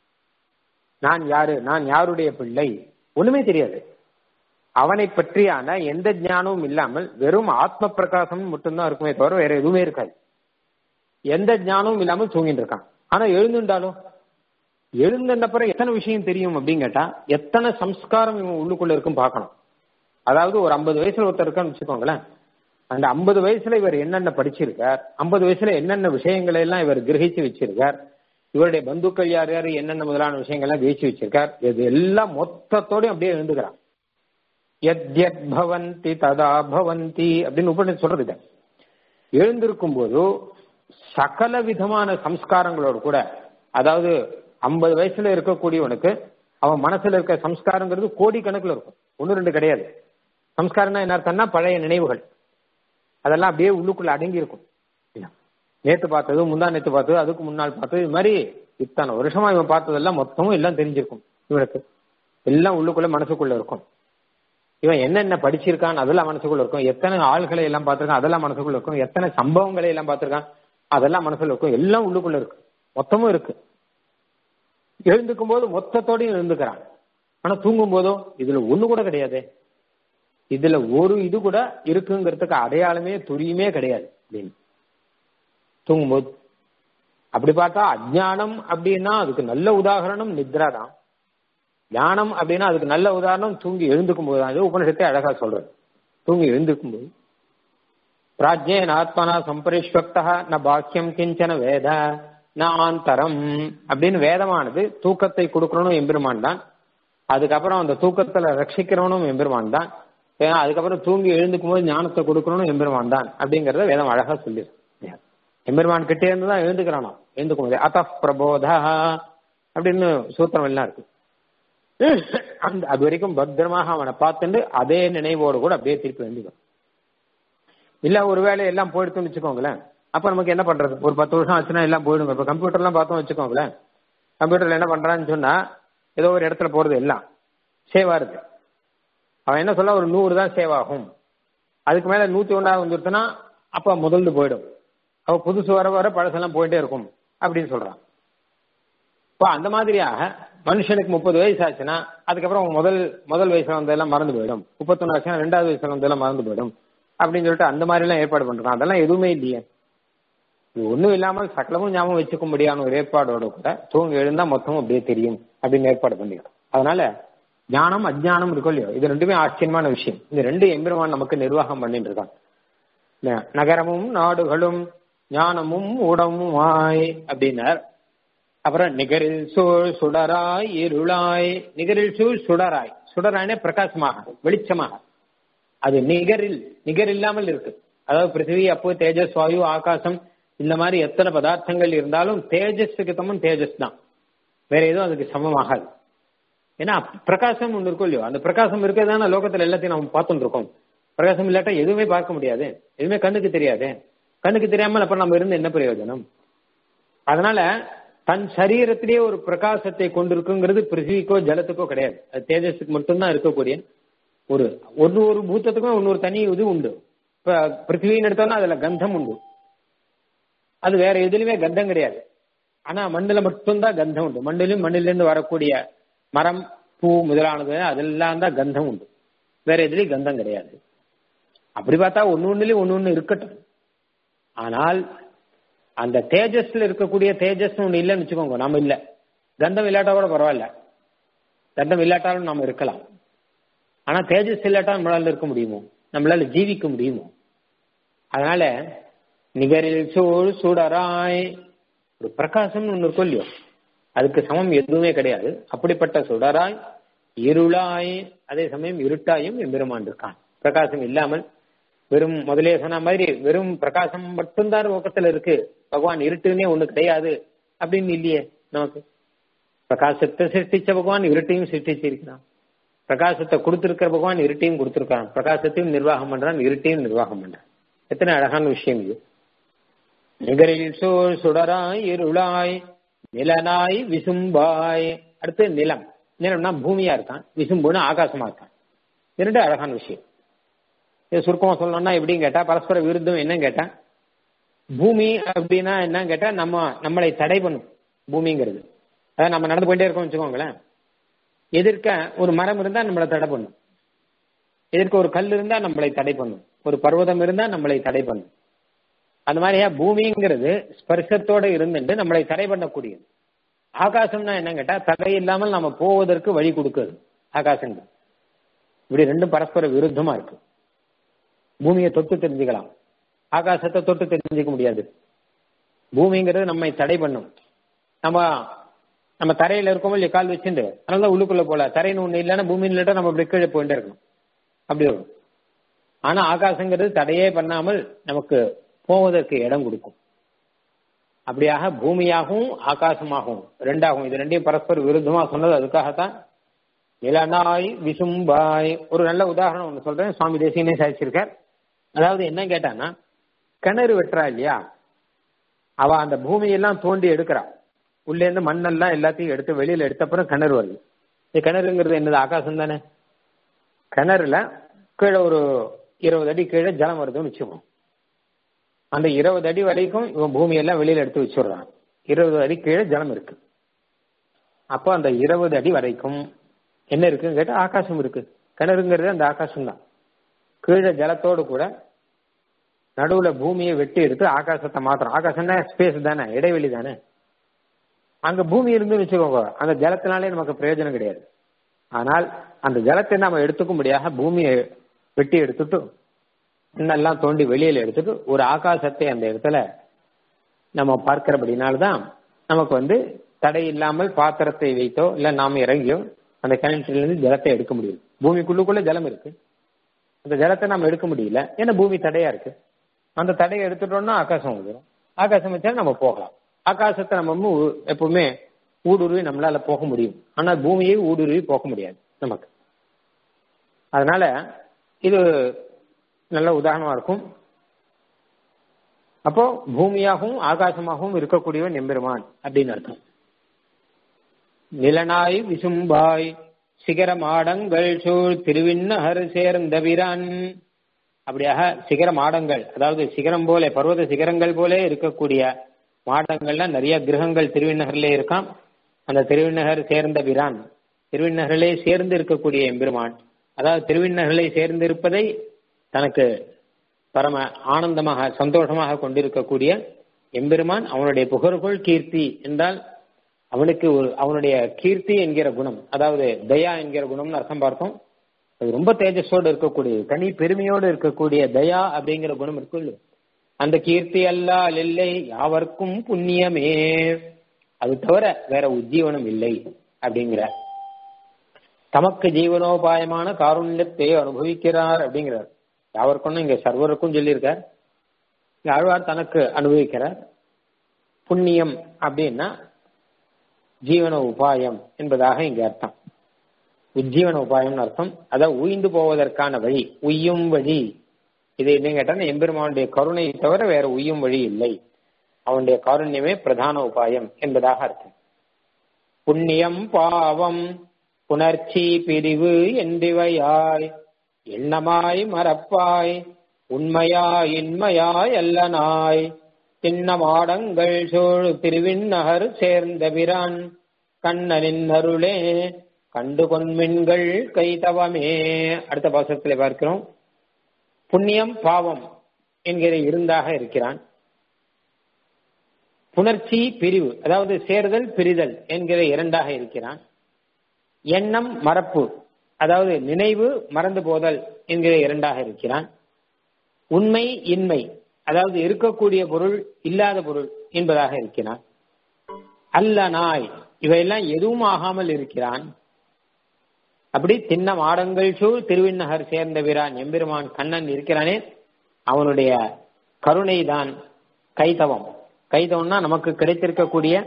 நான் யாரு நான் யாருடைய பிள்ளை ஒண்ணுமே தெரியாது அவனை பற்றியான எந்த ஞானமும் இல்லாமல் வெறும் ஆத்ம பிரகாசம் மட்டும்தான் இருக்குமே தவிர வேற எதுவுமே இருக்காது எந்த ஞானமும் இல்லாமல் தூங்கிட்டு இருக்கான் ஆனா எழுந்துட்டாலும் எழுந்த பிறகு எத்தனை விஷயம் தெரியும் அப்படின்னு கேட்டா எத்தனை சம்ஸ்காரம் இவன் உள்ளுக்குள்ள இருக்கும் பார்க்கணும் அதாவது ஒரு ஐம்பது வயசுல ஒருத்தர் இருக்கான்னு வச்சுக்கோங்களேன் அந்த ஐம்பது வயசுல இவர் என்னென்ன படிச்சிருக்கார் ஐம்பது வயசுல என்னென்ன விஷயங்களை எல்லாம் இவர் கிரகிச்சு வச்சிருக்கார் இவருடைய பந்துக்கள் யார் யார் என்னென்ன முதலான விஷயங்கள்லாம் ஜெயிச்சு வச்சிருக்கார் இது எல்லாம் மொத்தத்தோடயும் அப்படியே எழுந்துக்கிறான் எத் எத் பவந்தி ததா பவந்தி அப்படின்னு உபநிஷம் சொல்றது இதை எழுந்திருக்கும் போது சகல விதமான சம்ஸ்காரங்களோடு கூட அதாவது ஐம்பது வயசுல இருக்கக்கூடியவனுக்கு அவன் மனசுல இருக்க சம்ஸ்காரங்கிறது கோடி கணக்குல இருக்கும் ஒன்னு ரெண்டு கிடையாது சம்ஸ்காரம்னா என்ன அர்த்தம்னா பழைய நினைவுகள் அதெல்லாம் அப்படியே உள்ளுக்குள்ள அடங்கி இருக்கும் நேத்து பார்த்தது முந்தா நேத்து பார்த்தது அதுக்கு முன்னால் பார்த்தது இது மாதிரி இத்தனை வருஷமா இவன் பார்த்ததெல்லாம் மொத்தமும் எல்லாம் தெரிஞ்சிருக்கும் இவனுக்கு எல்லாம் உள்ளுக்குள்ள மனசுக்குள்ள இருக்கும் இவன் என்னென்ன படிச்சிருக்கான் அதெல்லாம் மனசுக்குள்ள இருக்கும் எத்தனை ஆள்களை எல்லாம் பார்த்திருக்கான் அதெல்லாம் மனசுக்குள்ள இருக்கும் எத்தனை சம்பவங்களை எல்லாம் பார்த்திருக்கான் அதெல்லாம் மனசுல இருக்கும் எல்லாம் உள்ளுக்குள்ள இருக்கு மொத்தமும் இருக்கு எழுந்துக்கும் போது மொத்தத்தோடையும் எழுந்துக்கிறான் ஆனா தூங்கும் போதோ இதுல ஒண்ணு கூட கிடையாது இதுல ஒரு இது கூட இருக்குங்கிறதுக்கு அடையாளமே துரியுமே கிடையாது அப்படின்னு தூங்கும்போது அப்படி பார்த்தா அஜானம் அப்படின்னா அதுக்கு நல்ல உதாகரணம் நித்ரா தான் ஞானம் அப்படின்னா அதுக்கு நல்ல உதாரணம் தூங்கி எழுந்துக்கும் போது தான் உபனிஷத்தை அழகா சொல்றது தூங்கி எழுந்துக்கும் போது பிராஜ்யேன் ஆத்மனா சம்பரிஷ்வக்தா ந பாக்கியம் கிஞ்சன வேத ந ஆந்தரம் அப்படின்னு வேதமானது தூக்கத்தை கொடுக்கணும் எம்பெருமான் தான் அதுக்கப்புறம் அந்த தூக்கத்துல ரட்சிக்கிறவனும் எம்பெருமான் தான் ஏன்னா அதுக்கப்புறம் தூங்கி எழுந்துக்கும் போது ஞானத்தை கொடுக்கணும் எம்பெருமான் தான் அப்படிங்கறத வேதம் அழகா சொல்லிடு எம்பெருமான் கிட்டே இருந்து தான் எழுந்துக்கிறானோ எழுந்துக்கும் போது அத பிரபோதா அப்படின்னு சூத்திரம் எல்லாம் இருக்கு அந்த அது வரைக்கும் பத்திரமாக அவனை பார்த்துட்டு அதே நினைவோடு கூட அப்படியே திருப்பி எழுந்துக்கும் இல்ல ஒருவேளை எல்லாம் போயிடுத்துன்னு வச்சுக்கோங்களேன் அப்ப நமக்கு என்ன பண்றது ஒரு பத்து வருஷம் ஆச்சுன்னா எல்லாம் போயிடுங்க இப்ப கம்ப்யூட்டர்லாம் பார்த்தோம் வச்சுக்கோங்களேன் கம்ப்யூட்டர்ல என்ன பண்றான்னு சொன்னா ஏதோ ஒரு இடத்துல போறது எல்லாம் சேவா இருக்கு அவன் என்ன சொல்ல ஒரு நூறு தான் சேவ் ஆகும் அதுக்கு மேல நூத்தி ஒன்றாவது வந்துருச்சுன்னா அப்ப முதல்ந்து போயிடும் அவ புதுசு வர வர பழசெல்லாம் போயிட்டே இருக்கும் அப்படின்னு சொல்றான் இப்போ அந்த மாதிரியாக மனுஷனுக்கு முப்பது வயசு ஆச்சுன்னா அதுக்கப்புறம் முதல் முதல் வயசுல வந்ததெல்லாம் மறந்து போயிடும் முப்பத்தொன்னு ஆச்சுன்னா ரெண்டாவது வயசுல வந்ததெல்லாம் மறந்து போயிடும் அப்படின்னு சொல்லிட்டு அந்த மாதிரி எல்லாம் ஏற்பாடு பண்றான் அதெல்லாம் எதுவுமே இல்லையே இது ஒண்ணும் இல்லாமல் சகலமும் ஞாபகம் வச்சுக்க முடியாத ஒரு ஏற்பாடோட கூட தூங்க எழுந்தா மொத்தமும் அப்படியே தெரியும் அப்படின்னு ஏற்பாடு பண்ணிக்கிறோம் அதனால ஞானம் அஜ்ஞானம் இருக்கும் இல்லையோ இது ரெண்டுமே ஆச்சரியமான விஷயம் இந்த ரெண்டு எம்பெருமான் நமக்கு நிர்வாகம் பண்ணிட்டு இருக்கான் நகரமும் நாடுகளும் ஞானமும் உடமுமாய் அப்படின்னார் அப்புறம் நிகரில் சூழ் சுடராய் இருளாய் நிகரில் சூழ் சுடராய் சுடராய்னே பிரகாசமாக வெளிச்சமாக அது நிகரில் நிகர் இல்லாமல் இருக்கு அதாவது பிருத்திவி அப்போ தேஜஸ் வாயு ஆகாசம் இந்த மாதிரி எத்தனை பதார்த்தங்கள் இருந்தாலும் தேஜஸுக்கு சமம் தேஜஸ் தான் வேற எதுவும் அதுக்கு சமமாகாது ஏன்னா பிரகாசம் ஒன்று இருக்கும் இல்லையோ அந்த பிரகாசம் இருக்கிறதான லோகத்துல எல்லாத்தையும் நம்ம பார்த்துட்டு இருக்கோம் பிரகாசம் இல்லாட்டா எதுவுமே பார்க்க முடியாது எதுவுமே கண்ணுக்கு தெரியாது கண்ணுக்கு தெரியாமல் அப்புறம் நம்ம இருந்து என்ன பிரயோஜனம் அதனால தன் சரீரத்திலேயே ஒரு பிரகாசத்தை கொண்டிருக்குங்கிறது பிருத்திவிக்கோ ஜலத்துக்கோ கிடையாது அது தேஜஸுக்கு மட்டும்தான் இருக்கக்கூடிய ஒரு ஒரு ஒரு பூத்தத்துக்கும் இன்னொரு தனி இது உண்டு இப்ப பிருத்திவின்னு எடுத்தோம்னா அதுல கந்தம் உண்டு அது வேற எதுலயுமே கந்தம் கிடையாது ஆனா மண்ணுல மட்டும்தான் கந்தம் உண்டு மண்ணிலும் மண்ணிலிருந்து வரக்கூடிய மரம் பூ முதலானது அதெல்லாம் தான் கந்தம் உண்டு வேற எதுலயும் கந்தம் கிடையாது அப்படி பார்த்தா ஒன்னு ஒண்ணுலயும் ஒன்னு ஒண்ணு இருக்கட்டும் ஆனால் அந்த தேஜஸ்ல இருக்கக்கூடிய தேஜஸ் ஒண்ணு இல்லைன்னு வச்சுக்கோங்க நாம இல்ல கந்தம் இல்லாட்டா கூட பரவாயில்ல கந்தம் இல்லாட்டாலும் நாம இருக்கலாம் ஆனா தேஜஸ் இல்லாட்டா நம்மளால இருக்க முடியுமோ நம்மளால ஜீவிக்க முடியுமோ அதனால நிகரில் சூழ் சுடராய் ஒரு பிரகாசம்னு ஒண்ணு இருக்கும் இல்லையோ அதுக்கு சமம் எதுவுமே கிடையாது அப்படிப்பட்ட சுடராய் இருளாய் அதே சமயம் இருட்டாயும் எம்பெருமான் இருக்கான் பிரகாசம் இல்லாமல் வெறும் முதலே சொன்ன மாதிரி வெறும் பிரகாசம் மட்டும்தான் லோகத்துல இருக்கு பகவான் இருட்டுன்னே ஒண்ணு கிடையாது அப்படின்னு இல்லையே நமக்கு பிரகாசத்தை சிருஷ்டிச்ச பகவான் இருட்டையும் சிருஷ்டிச்சிருக்கிறான் பிரகாசத்தை கொடுத்திருக்கிற பகவான் இருட்டையும் கொடுத்திருக்கான் பிரகாசத்தையும் நிர்வாகம் பண்றான் இருட்டையும் நிர்வாகம் பண்றான் எத்தனை அழகான விஷயம் இது நிகரில் சூழ் சுடராய் இருளாய் நிலனாய் விசும்பாய் அடுத்து நிலம் நிலம்னா பூமியா இருக்கான் விசும்புன்னு ஆகாசமா இருக்கான் இரண்டு அழகான விஷயம் இது சுருக்கமா சொல்லணும்னா எப்படின்னு கேட்டா பரஸ்பர விருத்தம் என்னன்னு கேட்டா பூமி அப்படின்னா என்னன்னு கேட்டா நம்ம நம்மளை தடை பண்ணும் பூமிங்கிறது அதாவது நம்ம நடந்து போயிட்டே இருக்கோம் வச்சுக்கோங்களேன் எதிர்க்க ஒரு மரம் இருந்தா நம்மளை தடை பண்ணும் எதிர்க்க ஒரு கல் இருந்தா நம்மளை தடை பண்ணும் ஒரு பர்வதம் இருந்தா நம்மளை தடை பண்ணும் அந்த மாதிரியா பூமிங்கிறது ஸ்பர்சத்தோட இருந்துட்டு நம்மளை தடை பண்ணக்கூடியது ஆகாசம்னா என்ன கேட்டா தடை இல்லாமல் நம்ம போவதற்கு வழி கொடுக்குது ஆகாசங்கள் இப்படி ரெண்டும் பரஸ்பர விருத்தமா இருக்கு பூமியை தொட்டு தெரிஞ்சுக்கலாம் ஆகாசத்தை தொட்டு தெரிஞ்சுக்க முடியாது பூமிங்கிறது நம்மை தடை பண்ணும் நம்ம நம்ம தரையில இருக்கோம் இல்லையா கால் வச்சுட்டு அதனால உள்ளுக்குள்ள போல தரைன்னு ஒண்ணு இல்லைன்னா பூமி இல்லாட்டா நம்ம இப்படி கீழே போயிட்டே இருக்கணும் அப்படி வரும் ஆனா ஆகாசங்கிறது தடையே பண்ணாமல் நமக்கு போவதற்கு இடம் கொடுக்கும் அப்படியாக பூமியாகவும் ஆகாசமாகவும் ரெண்டாகும் இது ரெண்டையும் பரஸ்பர விருத்தமா சொன்னது அதுக்காகத்தான் இளநாய் விசும்பாய் ஒரு நல்ல உதாரணம் ஒன்று சொல்றேன் சுவாமி தேசியனே சாதிச்சிருக்கார் அதாவது என்ன கேட்டான்னா கிணறு வெட்டுறா இல்லையா அவ அந்த பூமியெல்லாம் தோண்டி எடுக்கிறா உள்ளே இருந்து மண்ணெல்லாம் எல்லாத்தையும் எடுத்து வெளியில எடுத்த அப்புறம் கிணறு வருது இந்த கிணறுங்கிறது என்னது ஆகாசம் தானே கிணறுல கீழே ஒரு இருபது அடி கீழே ஜலம் வருதுன்னு வச்சுக்கோம் அந்த இருபது அடி வரைக்கும் இவன் பூமியெல்லாம் வெளியில எடுத்து வச்சுடுறான் இருபது அடி கீழே ஜலம் இருக்கு அப்போ அந்த இருபது அடி வரைக்கும் என்ன இருக்குன்னு கேட்டா ஆகாசம் இருக்கு கிணறுங்கிறது அந்த ஆகாசம் தான் கீழே ஜலத்தோடு கூட நடுவுல பூமியை வெட்டி எடுத்து ஆகாசத்தை மாத்திரம் ஆகாசம்னா ஸ்பேஸ் தானே இடைவெளி தானே அங்க பூமி இருந்து வச்சுக்கோங்க அந்த ஜலத்தினாலே நமக்கு பிரயோஜனம் கிடையாது ஆனால் அந்த ஜலத்தை நாம எடுத்துக்கும்படியாக பூமியை வெட்டி எடுத்துட்டு இன்னெல்லாம் தோண்டி வெளியில எடுத்துட்டு ஒரு ஆகாசத்தை அந்த இடத்துல நம்ம பார்க்கிறபடினால்தான் நமக்கு வந்து தடை இல்லாமல் பாத்திரத்தை வைத்தோ இல்ல நாம இறங்கியோ அந்த கிணற்றிலிருந்து ஜலத்தை எடுக்க முடியும் பூமிக்குள்ளுக்குள்ள ஜலம் இருக்கு அந்த ஜலத்தை நம்ம எடுக்க முடியல ஏன்னா பூமி தடையா இருக்கு அந்த தடையை எடுத்துட்டோம்னா ஆகாசம் வந்துடும் ஆகாசம் வச்சா நம்ம போகலாம் ஆகாசத்தை நம்ம வந்து எப்பவுமே ஊடுருவி நம்மளால போக முடியும் ஆனா பூமியை ஊடுருவி போக முடியாது நமக்கு அதனால இது நல்ல உதாரணமா இருக்கும் அப்போ பூமியாகவும் ஆகாசமாகவும் இருக்கக்கூடியவன் எம்பெருமான் அப்படின்னு அர்த்தம் நிலனாய் விசும்பாய் சிகர மாடங்கள் சூழ் திருவிண்ணஹர் சேர்ந்த வீரான் அப்படியாக சிகர மாடங்கள் அதாவது சிகரம் போல பர்வத சிகரங்கள் போல இருக்கக்கூடிய மாடங்கள்ல நிறைய கிரகங்கள் திருவிண்ணகர்ல இருக்கான் அந்த திருவிண்ணகர் சேர்ந்த வீரான் திருவிண்ணகரிலே சேர்ந்து இருக்கக்கூடிய எம்பெருமான் அதாவது திருவிண்ணகரிலே சேர்ந்து இருப்பதை தனக்கு பரம ஆனந்தமாக சந்தோஷமாக கொண்டிருக்கக்கூடிய எம்பெருமான் அவனுடைய புகழ்கொள் கீர்த்தி என்றால் அவனுக்கு ஒரு அவனுடைய கீர்த்தி என்கிற குணம் அதாவது தயா என்கிற குணம்னு அர்த்தம் பார்த்தோம் அது ரொம்ப தேஜஸோடு இருக்கக்கூடிய தனி பெருமையோடு இருக்கக்கூடிய தயா அப்படிங்கிற குணம் இருக்குல்ல அந்த கீர்த்தி அல்லால் இல்லை யாவர்க்கும் புண்ணியமே அது தவிர வேற உஜ்ஜீவனம் இல்லை அப்படிங்கிற தமக்கு ஜீவனோபாயமான காருண்யத்தை அனுபவிக்கிறார் அப்படிங்கிறார் யாவருக்கும் இங்க சர்வருக்கும் சொல்லியிருக்கார் ஆழ்வார் தனக்கு அனுபவிக்கிறார் புண்ணியம் அப்படின்னா ஜீவன உபாயம் என்பதாக இங்க அர்த்தம் உஜ்ஜீவன உபாயம்னு அர்த்தம் அதாவது உயிந்து போவதற்கான வழி உய்யும் வழி இது என்ன கேட்டா எம்பெருமானுடைய கருணை தவிர வேற உய்யும் வழி இல்லை அவனுடைய காருண்யமே பிரதான உபாயம் என்பதாக அர்த்தம் புண்ணியம் பாவம் புணர்ச்சி பிரிவு என்றிவையாய் எண்ணமாய் மறப்பாய் உண்மையாய் இன்மையாய் அல்லனாய் திண்ணமாடங்கள் சூழ் திருவிண்ணகர் சேர்ந்த பிரான் கண்ணனின் அருளே கண்டு கொன்மின்கள் கைதவமே அடுத்த பாசத்திலே பார்க்கிறோம் புண்ணியம் பாவம் என்கிற இருந்தாக இருக்கிறான் புணர்ச்சி பிரிவு அதாவது சேர்தல் பிரிதல் என்கிற இரண்டாக இருக்கிறான் எண்ணம் மறப்பு அதாவது நினைவு மறந்து போதல் என்கிற இரண்டாக இருக்கிறான் உண்மை இன்மை அதாவது இருக்கக்கூடிய பொருள் இல்லாத பொருள் என்பதாக இருக்கிறான் அல்ல நாய் இவையெல்லாம் எதுவும் ஆகாமல் இருக்கிறான் அப்படி தின்ன மாடங்கள் சூழ் திருவிண்ணகர் சேர்ந்த வீரான் எம்பெருமான் கண்ணன் இருக்கிறானே அவனுடைய கருணை தான் கைதவம் கைதவம்னா நமக்கு கிடைத்திருக்கக்கூடிய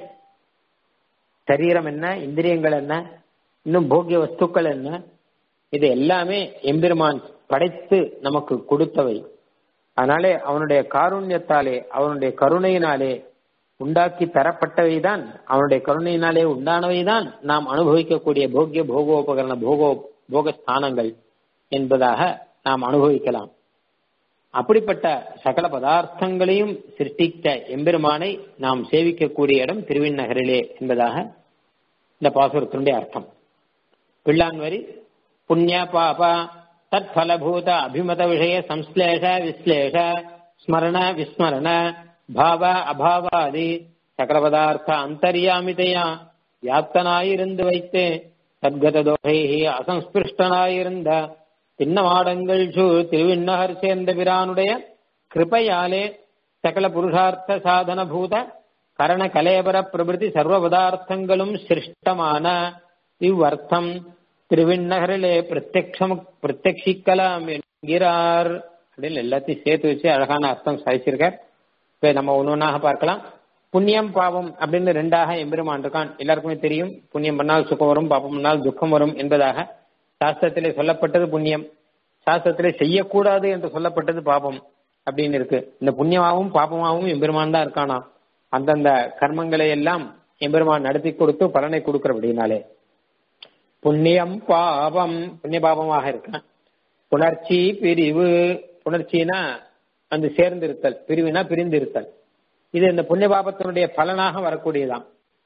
சரீரம் என்ன இந்திரியங்கள் என்ன இன்னும் போக்கிய வஸ்துக்கள் என்ன இது எல்லாமே எம்பெருமான் படைத்து நமக்கு கொடுத்தவை அதனாலே அவனுடைய காருண்யத்தாலே அவனுடைய கருணையினாலே உண்டாக்கி தரப்பட்டவைதான் அவனுடைய கருணையினாலே உண்டானவைதான் நாம் அனுபவிக்கக்கூடிய போக்கிய போகோபகரண போகோ போகஸ்தானங்கள் என்பதாக நாம் அனுபவிக்கலாம் அப்படிப்பட்ட சகல பதார்த்தங்களையும் சிருஷ்டித்த எம்பெருமானை நாம் சேவிக்கக்கூடிய இடம் திருவிண்ணகரிலே என்பதாக இந்த பாசுரத்தினுடைய அர்த்தம் பிள்ளான் வரி புண்ணிய பாப தத் பலபூத அபிமத விஷய சம்ஸ்லேஷ விஸ்லேஷ ஸ்மரண விஸ்மரண பாவ அபாவாதி சகல பதார்த்த அந்தரியாமிதையா வியாப்தனாயிருந்து வைத்து சத்கத தோகை அசம்ஸ்பிருஷ்டனாயிருந்த தின்னமாடங்கள் சூ திருவிண்ணகர் சேர்ந்த பிரானுடைய கிருபையாலே சகல புருஷார்த்த சாதன பூத கரண கலேபர பிரபிருதி சர்வ பதார்த்தங்களும் சிருஷ்டமான இவ்வர்த்தம் திருவிண்ணகரிலே பிரத்யக்ஷம் பிரத்யக்ஷிக்கலாம் என்கிறார் அப்படின்னு எல்லாத்தையும் சேர்த்து வச்சு அழகான அர்த்தம் சாதிச்சிருக்கார் இப்ப நம்ம ஒன்று ஒன்றாக பார்க்கலாம் புண்ணியம் பாவம் அப்படின்னு ரெண்டாக எம்பெருமான் இருக்கான் எல்லாருக்குமே தெரியும் புண்ணியம் பண்ணால் சுகம் வரும் பாப்பம் பண்ணால் துக்கம் வரும் என்பதாக சாஸ்திரத்திலே சொல்லப்பட்டது புண்ணியம் சாஸ்திரத்திலே செய்யக்கூடாது என்று சொல்லப்பட்டது பாபம் அப்படின்னு இருக்கு இந்த புண்ணியமாகவும் பாபமாகவும் எம்பெருமான் தான் இருக்கானா அந்தந்த கர்மங்களை எல்லாம் எம்பெருமான் நடத்தி கொடுத்து பலனை கொடுக்கிறபடினாலே புண்ணியம் பாவம் புண்ணிய பாவமாக இருக்கான் புணர்ச்சி பிரிவு புணர்ச்சினா வந்து சேர்ந்திருத்தல் பிரிவினா பிரிந்திருத்தல் இது இந்த புண்ணிய பாபத்தினுடைய பலனாக வரக்கூடியதான்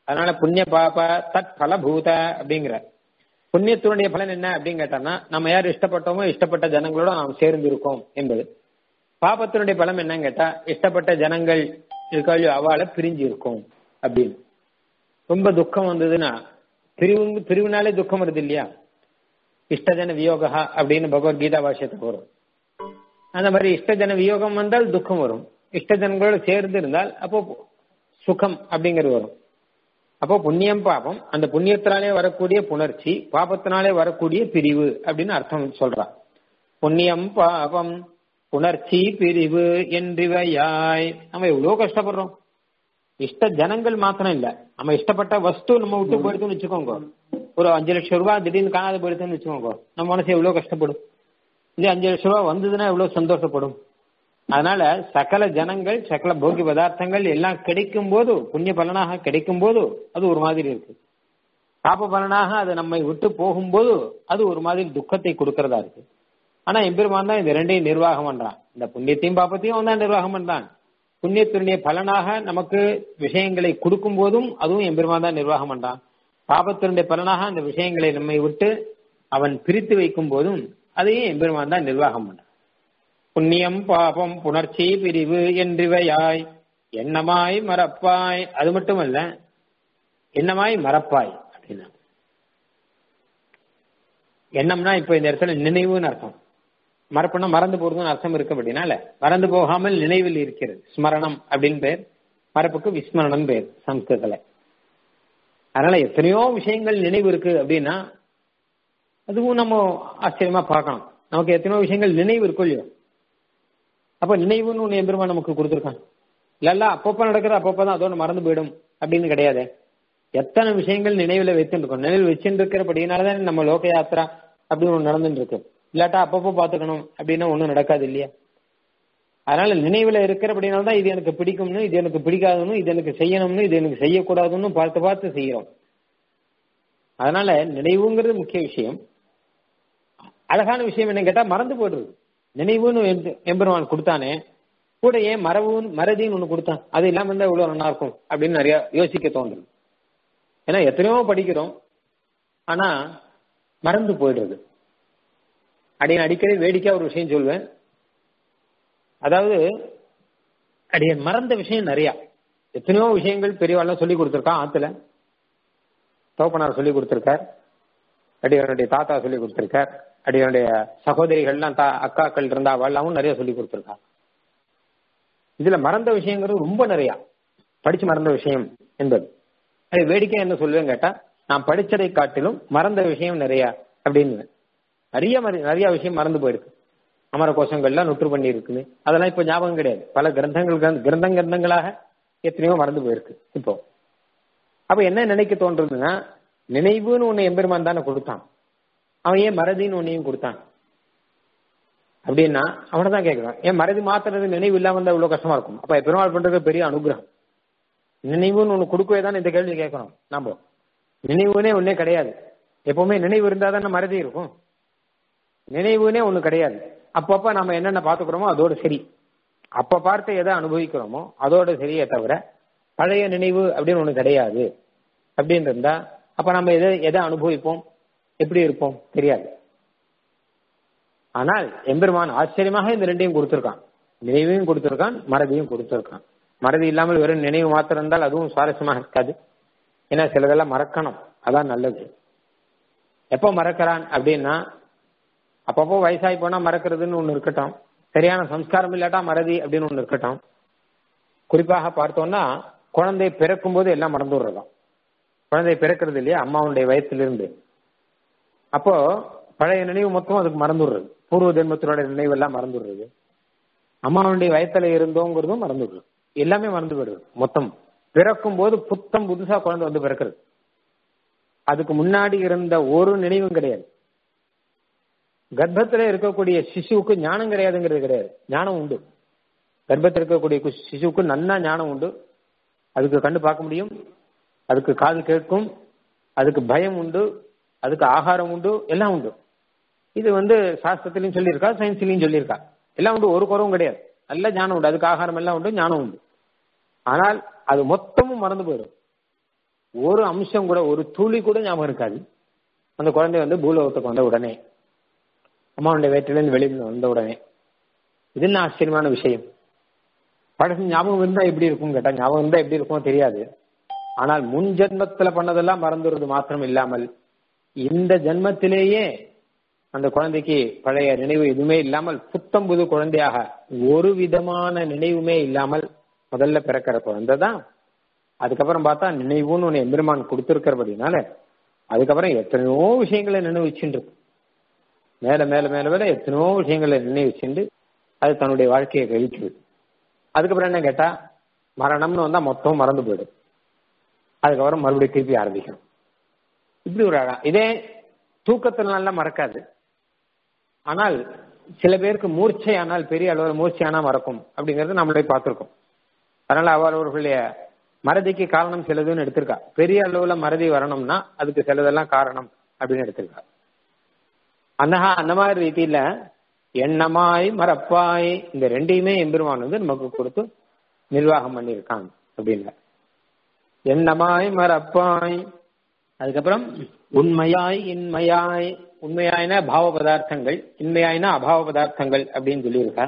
அதனால புண்ணிய பாப தத் பலபூத அப்படிங்கிற புண்ணியத்தினுடைய பலன் என்ன அப்படின்னு கேட்டோம்னா நம்ம யார் இஷ்டப்பட்டோமோ இஷ்டப்பட்ட ஜனங்களோட நாம் சேர்ந்து இருக்கோம் என்பது பாபத்தினுடைய பலம் என்னன்னு கேட்டா இஷ்டப்பட்ட ஜனங்கள் இருக்காளோ அவளை பிரிஞ்சு இருக்கும் அப்படின்னு ரொம்ப துக்கம் வந்ததுன்னா பிரிவு பிரிவுனாலே துக்கம் வருது இல்லையா இஷ்டஜன வியோகா அப்படின்னு பகவத்கீதா பாஷ்யத்துக்கு வரும் அந்த மாதிரி இஷ்டஜன வியோகம் வந்தால் துக்கம் வரும் இஷ்டஜனங்களோட சேர்ந்து இருந்தால் அப்போ சுகம் அப்படிங்கிறது வரும் அப்போ புண்ணியம் பாபம் அந்த புண்ணியத்தினாலே வரக்கூடிய புணர்ச்சி பாபத்தினாலே வரக்கூடிய பிரிவு அப்படின்னு அர்த்தம் சொல்றான் புண்ணியம் பாபம் புணர்ச்சி பிரிவு என்றிவையாய் நம்ம எவ்வளவு கஷ்டப்படுறோம் இஷ்ட ஜனங்கள் மாத்திரம் இல்ல நம்ம இஷ்டப்பட்ட வஸ்து நம்ம விட்டு போயிடுதுன்னு வச்சுக்கோங்க ஒரு அஞ்சு லட்சம் ரூபாய் திடீர்னு காணாத போயிடுதுன்னு வச்சுக்கோங்க நம்ம மனசு எவ்வளவு கஷ்டப்படும் இந்த அஞ்சு லட்சம் ரூபாய் வந்ததுன்னா எவ்வளவு சந்தோஷப்படும் அதனால சகல ஜனங்கள் சகல போகிய பதார்த்தங்கள் எல்லாம் கிடைக்கும் போது புண்ணிய பலனாக கிடைக்கும் போது அது ஒரு மாதிரி இருக்கு பாப பலனாக அது நம்மை விட்டு போகும்போது அது ஒரு மாதிரி துக்கத்தை கொடுக்கறதா இருக்கு ஆனா எம்பெருமான் தான் இந்த ரெண்டையும் நிர்வாகம் பண்றான் இந்த புண்ணியத்தையும் பாப்பத்தையும் அவன் தான் நிர்வாகம் பண்றான் புண்ணியத்தினுடைய பலனாக நமக்கு விஷயங்களை கொடுக்கும் போதும் அதுவும் எம்பெருமான் தான் நிர்வாகம் பண்றான் பாபத்தினுடைய பலனாக அந்த விஷயங்களை நம்மை விட்டு அவன் பிரித்து வைக்கும் போதும் அதையும் எம்பெருமான் தான் நிர்வாகம் பண்றான் புண்ணியம் பாபம் புணர்ச்சி பிரிவு என்றிவையாய் எண்ணமாய் மறப்பாய் அது மட்டுமல்ல எண்ணமாய் மறப்பாய் அப்படின்னா எண்ணம்னா இப்ப இந்த இடத்துல நினைவுன்னு அர்த்தம் மறப்புனா மறந்து போறதுன்னு அர்த்தம் இருக்கு அப்படின்னால மறந்து போகாமல் நினைவில் இருக்கிறது ஸ்மரணம் அப்படின்னு பேர் மறப்புக்கு விஸ்மரணம் பேர் சம்ஸ்கிருதத்துல அதனால எத்தனையோ விஷயங்கள் நினைவு இருக்கு அப்படின்னா அதுவும் நம்ம ஆச்சரியமா பார்க்கணும் நமக்கு எத்தனையோ விஷயங்கள் நினைவு இருக்கும் இல்லையோ அப்ப நினைவுன்னு ஒண்ணு எம்பெருமான் நமக்கு கொடுத்துருக்கான் இல்ல அப்பப்ப நடக்கிற அப்பப்பதான் அதோட மறந்து போயிடும் அப்படின்னு கிடையாது எத்தனை விஷயங்கள் நினைவுல வச்சுட்டு இருக்கோம் நினைவில் வச்சுட்டு இருக்கிறபடினாலதான் நம்ம லோக யாத்திரா அப்படின்னு ஒண்ணு நடந்துட்டு இருக்கு இல்லாட்டா அப்பப்போ பாத்துக்கணும் அப்படின்னா ஒண்ணும் நடக்காது இல்லையா அதனால நினைவுல இருக்கிறபடினால தான் இது எனக்கு பிடிக்கும்னு இது எனக்கு பிடிக்காதுன்னு இது எனக்கு செய்யணும்னு இது எனக்கு செய்யக்கூடாதுன்னு பார்த்து பார்த்து செய்யறோம் அதனால நினைவுங்கிறது முக்கிய விஷயம் அழகான விஷயம் என்ன கேட்டா மறந்து போயிடுறது நினைவுன்னு எம்பெருமான் கொடுத்தானே கூட ஏன் மரவுன்னு மறதின்னு ஒண்ணு கொடுத்தான் அது இல்லாம இருந்தா இவ்வளவு நல்லா இருக்கும் அப்படின்னு நிறைய யோசிக்க தோன்றுது ஏன்னா எத்தனையோ படிக்கிறோம் ஆனா மறந்து போயிடுறது அப்படின்னு அடிக்கடி வேடிக்கையா ஒரு விஷயம் சொல்வேன் அதாவது அடிய மறந்த விஷயம் நிறைய எத்தனையோ விஷயங்கள் பெரியவாள்லாம் சொல்லி கொடுத்துருக்கான் ஆத்துல தோப்பனார் சொல்லி கொடுத்துருக்கார் அடியனுடைய தாத்தா சொல்லி கொடுத்துருக்கார் அடியனுடைய சகோதரிகள்லாம் தா அக்காக்கள் இருந்தா அவள்லாமும் நிறைய சொல்லி கொடுத்துருக்கா இதுல மறந்த விஷயங்கிறது ரொம்ப நிறைய படிச்சு மறந்த விஷயம் என்பது அது வேடிக்கை என்ன சொல்லுவேன் கேட்டா நான் படிச்சதை காட்டிலும் மறந்த விஷயம் நிறைய அப்படின்னு நிறைய நிறைய விஷயம் மறந்து போயிருக்கு அமர கோஷங்கள்லாம் நுற்று பண்ணி இருக்குது அதெல்லாம் இப்ப ஞாபகம் கிடையாது பல கிரந்தங்கள் கிரந்தம் கிரந்தங்களாக எத்தனையோ மறந்து போயிருக்கு இப்போ அப்ப என்ன நினைக்க தோன்றதுன்னா நினைவுன்னு ஒண்ணு எம்பெருமான் தானே கொடுத்தான் அவன் ஏன் மறதின்னு ஒன்னையும் கொடுத்தான் அப்படின்னா அவனை தான் கேட்கிறான் ஏன் மறதி மாத்துறது நினைவு இல்லாம இருந்தா இவ்வளவு கஷ்டமா இருக்கும் அப்ப பெருமாள் பண்றது பெரிய அனுகிரகம் நினைவுன்னு ஒண்ணு கொடுக்கவே தான் இந்த கேள்வி கேட்கணும் நாம நினைவுனே ஒன்னே கிடையாது எப்பவுமே நினைவு இருந்தா தானே மறதி இருக்கும் நினைவுனே ஒண்ணு கிடையாது அப்பப்ப நம்ம என்னென்ன பாத்துக்கிறோமோ அதோட சரி அப்ப பார்த்து எதை அனுபவிக்கிறோமோ அதோட சரியே தவிர பழைய நினைவு அப்படின்னு ஒண்ணு கிடையாது அப்படின்னு இருந்தா அப்ப நம்ம எதை எதை அனுபவிப்போம் எப்படி இருப்போம் தெரியாது ஆனால் எம்பெருமான் ஆச்சரியமாக இந்த ரெண்டையும் கொடுத்திருக்கான் நினைவையும் கொடுத்திருக்கான் மறதியும் கொடுத்திருக்கான் மறதி இல்லாமல் வெறும் நினைவு மாத்திரம் இருந்தால் அதுவும் சுவாரஸ்யமாக இருக்காது ஏன்னா சிலதெல்லாம் மறக்கணும் அதான் நல்லது எப்போ மறக்கிறான் அப்படின்னா அப்பப்போ வயசாகி போனா மறக்கிறதுன்னு ஒண்ணு இருக்கட்டும் சரியான சம்ஸ்காரம் இல்லாட்டா மறதி அப்படின்னு ஒண்ணு இருக்கட்டும் குறிப்பாக பார்த்தோம்னா குழந்தை பிறக்கும் போது எல்லாம் மறந்து விடுறதாம் குழந்தை பிறக்கிறது இல்லையா அம்மாவுடைய வயத்திலிருந்து அப்போ பழைய நினைவு மொத்தம் அதுக்கு மறந்துடுறது பூர்வ ஜென்மத்தினோட நினைவு எல்லாம் மறந்துடுறது அம்மாவுடைய வயத்துல இருந்தோங்கிறதும் மறந்துடுறது எல்லாமே மறந்து போயிடுது மொத்தம் பிறக்கும் போது புத்தம் புதுசா குழந்தை வந்து பிறக்கிறது அதுக்கு முன்னாடி இருந்த ஒரு நினைவும் கிடையாது கர்ப்பத்துல இருக்கக்கூடிய சிசுவுக்கு ஞானம் கிடையாதுங்கிறது கிடையாது ஞானம் உண்டு கர்ப்பத்தில் இருக்கக்கூடிய சிசுவுக்கு நன்னா ஞானம் உண்டு அதுக்கு கண்டு பார்க்க முடியும் அதுக்கு காது கேட்கும் அதுக்கு பயம் உண்டு அதுக்கு ஆகாரம் உண்டு எல்லாம் உண்டு இது வந்து சாஸ்திரத்திலையும் சொல்லியிருக்கா சயின்ஸ்லயும் சொல்லியிருக்கா எல்லாம் உண்டு ஒரு குறவும் கிடையாது நல்ல ஞானம் உண்டு அதுக்கு ஆகாரம் எல்லாம் உண்டு ஞானம் உண்டு ஆனால் அது மொத்தமும் மறந்து போயிடும் ஒரு அம்சம் கூட ஒரு துளி கூட ஞாபகம் இருக்காது அந்த குழந்தை வந்து பூலோகத்துக்கு வந்த உடனே அம்மாவுடைய வயிற்றிலிருந்து வெளியில வந்த உடனே இது என்ன ஆச்சரியமான விஷயம் பழசு ஞாபகம் இருந்தா எப்படி இருக்கும் கேட்டா ஞாபகம் இருந்தா எப்படி இருக்குமோ தெரியாது ஆனால் முன் ஜென்மத்துல பண்ணதெல்லாம் மறந்துடுறது மாத்திரம் இல்லாமல் இந்த ஜென்மத்திலேயே அந்த குழந்தைக்கு பழைய நினைவு எதுவுமே இல்லாமல் புத்தம் புது குழந்தையாக ஒரு விதமான நினைவுமே இல்லாமல் முதல்ல பிறக்கிற குழந்தை தான் அதுக்கப்புறம் பார்த்தா நினைவுன்னு ஒன்று எம்பெருமான் கொடுத்துருக்கிறபடினால அதுக்கப்புறம் எத்தனையோ விஷயங்களை நினைவு வச்சுட்டு இருக்கு மேல மேல மேல மேல எத்தனையோ விஷயங்களை நினைவு வச்சுட்டு அது தன்னுடைய வாழ்க்கையை கழிக்குது அதுக்கப்புறம் என்ன கேட்டா மரணம்னு வந்தா மொத்தம் மறந்து போயிடும் அதுக்கப்புறம் மறுபடியும் திருப்பி ஆரம்பிக்கணும் இப்படி ஒரு அழகா இதே தூக்கத்தினால மறக்காது ஆனால் சில பேருக்கு மூர்ச்சை ஆனால் பெரிய அளவில் மூர்ச்சையானா மறக்கும் அப்படிங்கறது நம்மளே பார்த்திருக்கோம் அதனால அவர்களுடைய மறதிக்கு காரணம் சிலதுன்னு எடுத்திருக்கா பெரிய அளவுல மறதி வரணும்னா அதுக்கு சிலதெல்லாம் காரணம் அப்படின்னு எடுத்திருக்கா அந்த அந்த மாதிரி ரீதியில எண்ணமாய் மறப்பாய் இந்த ரெண்டையுமே எம்பெருமான் வந்து நமக்கு கொடுத்து நிர்வாகம் பண்ணியிருக்கான் அப்படின்னு எண்ணமாய் மறப்பாய் அதுக்கப்புறம் உண்மையாய் இன்மையாய் உண்மையாயினா பாவ பதார்த்தங்கள் இன்மையாயினா அபாவ பதார்த்தங்கள் அப்படின்னு சொல்லியிருக்கா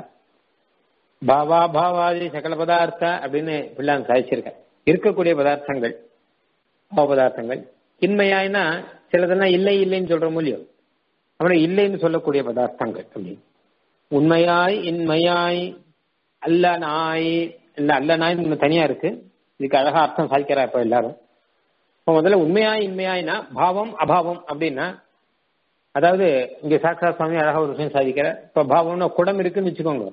பாவா பாவாதி சகல பதார்த்த அப்படின்னு பிள்ளான் சாதிச்சிருக்க இருக்கக்கூடிய பதார்த்தங்கள் பாவ பதார்த்தங்கள் இன்மையாயினா சிலதெல்லாம் இல்லை இல்லைன்னு சொல்ற மூலியம் அப்புறம் இல்லைன்னு சொல்லக்கூடிய பதார்த்தங்கள் அப்படின்னு உண்மையாய் இன்மையாய் அல்ல நாய் இல்ல அல்ல நாய் தனியா இருக்கு இதுக்கு அழகா அர்த்தம் சாதிக்கிறா இப்ப எல்லாரும் இப்போ முதல்ல உண்மையாய் இன்மையாய்னா பாவம் அபாவம் அப்படின்னா அதாவது இங்க சாக்ஷா சுவாமி அழகா ஒரு விஷயம் சாதிக்கிற இப்ப பாவம்னா குடம் இருக்குன்னு வச்சுக்கோங்க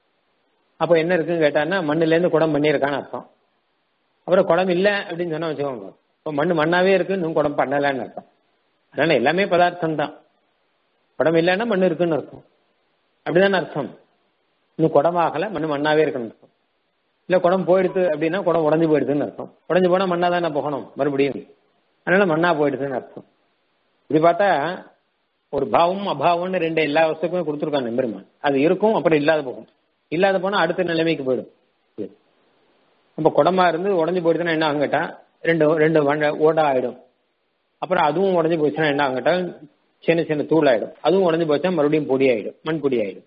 அப்போ என்ன இருக்குன்னு கேட்டான்னா மண்ணுல இருந்து குடம் பண்ணியிருக்கான்னு அர்த்தம் அப்புறம் குடம் இல்லை அப்படின்னு சொன்னா வச்சுக்கோங்க இப்போ மண் மண்ணாவே இருக்கு இன்னும் குடம் பண்ணலன்னு அர்த்தம் அதனால எல்லாமே பதார்த்தம் தான் குடம் இல்லைன்னா மண் இருக்குன்னு அர்த்தம் அப்படிதானே அர்த்தம் இன்னும் குடமாகல மண் மண்ணாவே இருக்குன்னு அர்த்தம் இல்ல குடம் போயிடுது அப்படின்னா குடம் உடஞ்சு போயிடுதுன்னு அர்த்தம் உடஞ்சு போனா மண்ணா தானே போகணும் மறுபடியும் அதனால மண்ணா போயிடுதுன்னு அர்த்தம் இப்படி பார்த்தா ஒரு பாவம் அபாவம்னு ரெண்டு எல்லா வஸ்துக்குமே கொடுத்துருக்காங்க எம்பெருமான் அது இருக்கும் அப்புறம் இல்லாத போகும் இல்லாத போனா அடுத்த நிலைமைக்கு போயிடும் நம்ம குடமா இருந்து உடஞ்சு போயிடுதுன்னா என்ன ஆகட்டா ரெண்டு ரெண்டு வண்ட ஓடா ஆயிடும் அப்புறம் அதுவும் உடஞ்சு போச்சுன்னா என்ன ஆகட்டா சின்ன சின்ன தூள் ஆயிடும் அதுவும் உடஞ்சு போச்சா மறுபடியும் பொடி ஆயிடும் மண் பொடி ஆயிடும்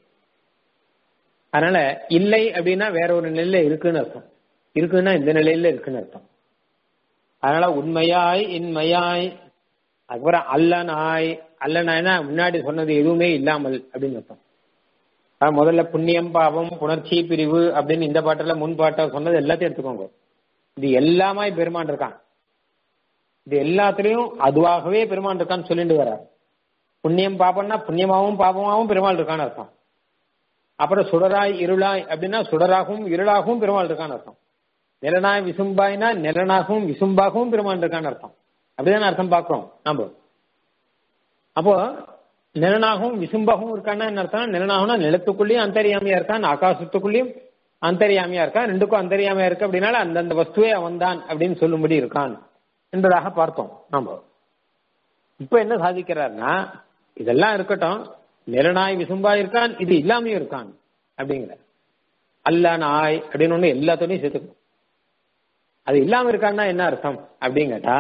அதனால இல்லை அப்படின்னா வேற ஒரு நிலையில இருக்குன்னு அர்த்தம் இருக்குன்னா இந்த நிலையில இருக்குன்னு அர்த்தம் அதனால உண்மையாய் இன்மையாய் அதுக்கப்புறம் அல்லனாய் அல்லனாய்னா முன்னாடி சொன்னது எதுவுமே இல்லாமல் அப்படின்னு அர்த்தம் முதல்ல புண்ணியம் பாவம் புணர்ச்சி பிரிவு அப்படின்னு இந்த பாட்டுல முன் பாட்டை சொன்னது எல்லாத்தையும் எடுத்துக்கோங்க இது எல்லாமாய் பெருமான் இருக்கான் இது எல்லாத்துலயும் அதுவாகவே பெருமான் இருக்கான்னு சொல்லிட்டு வர்றார் புண்ணியம் பாப்பம்னா புண்ணியமாவும் பாபமாவும் பெருமாள் இருக்கான்னு அர்த்தம் அப்புறம் சுடராய் இருளாய் அப்படின்னா சுடராகவும் இருளாகவும் பெருமாள் இருக்கான்னு அர்த்தம் நிலனாய் விசும்பாய்னா நிலனாகவும் விசும்பாகவும் பெருமாள் இருக்கான்னு அர்த்தம் அப்படிதான் அர்த்தம் பார்க்கிறோம் நாம அப்போ நிலனாகவும் விசும்பாகவும் இருக்கான்னா என்ன அர்த்தம் நிலனாகனா நிலத்துக்குள்ளேயும் அந்தரியாமையா இருக்கான் ஆகாசத்துக்குள்ளேயும் அந்தரியாமையா இருக்கான் ரெண்டுக்கும் அந்தரியாமையா இருக்கு அப்படின்னால அந்தந்த வஸ்துவே அவன் தான் அப்படின்னு சொல்லும்படி இருக்கான் என்பதாக பார்த்தோம் நாம இப்ப என்ன சாதிக்கிறார்னா இதெல்லாம் இருக்கட்டும் நிலநாய் விசும்பாய் இருக்கான் இது இல்லாமையும் இருக்கான் அப்படிங்கிற அல்ல நாய் அப்படின்னு ஒண்ணு எல்லாத்தோடையும் சேர்த்துக்கணும் அது இல்லாம இருக்கான்னா என்ன அர்த்தம் அப்படின்னு கேட்டா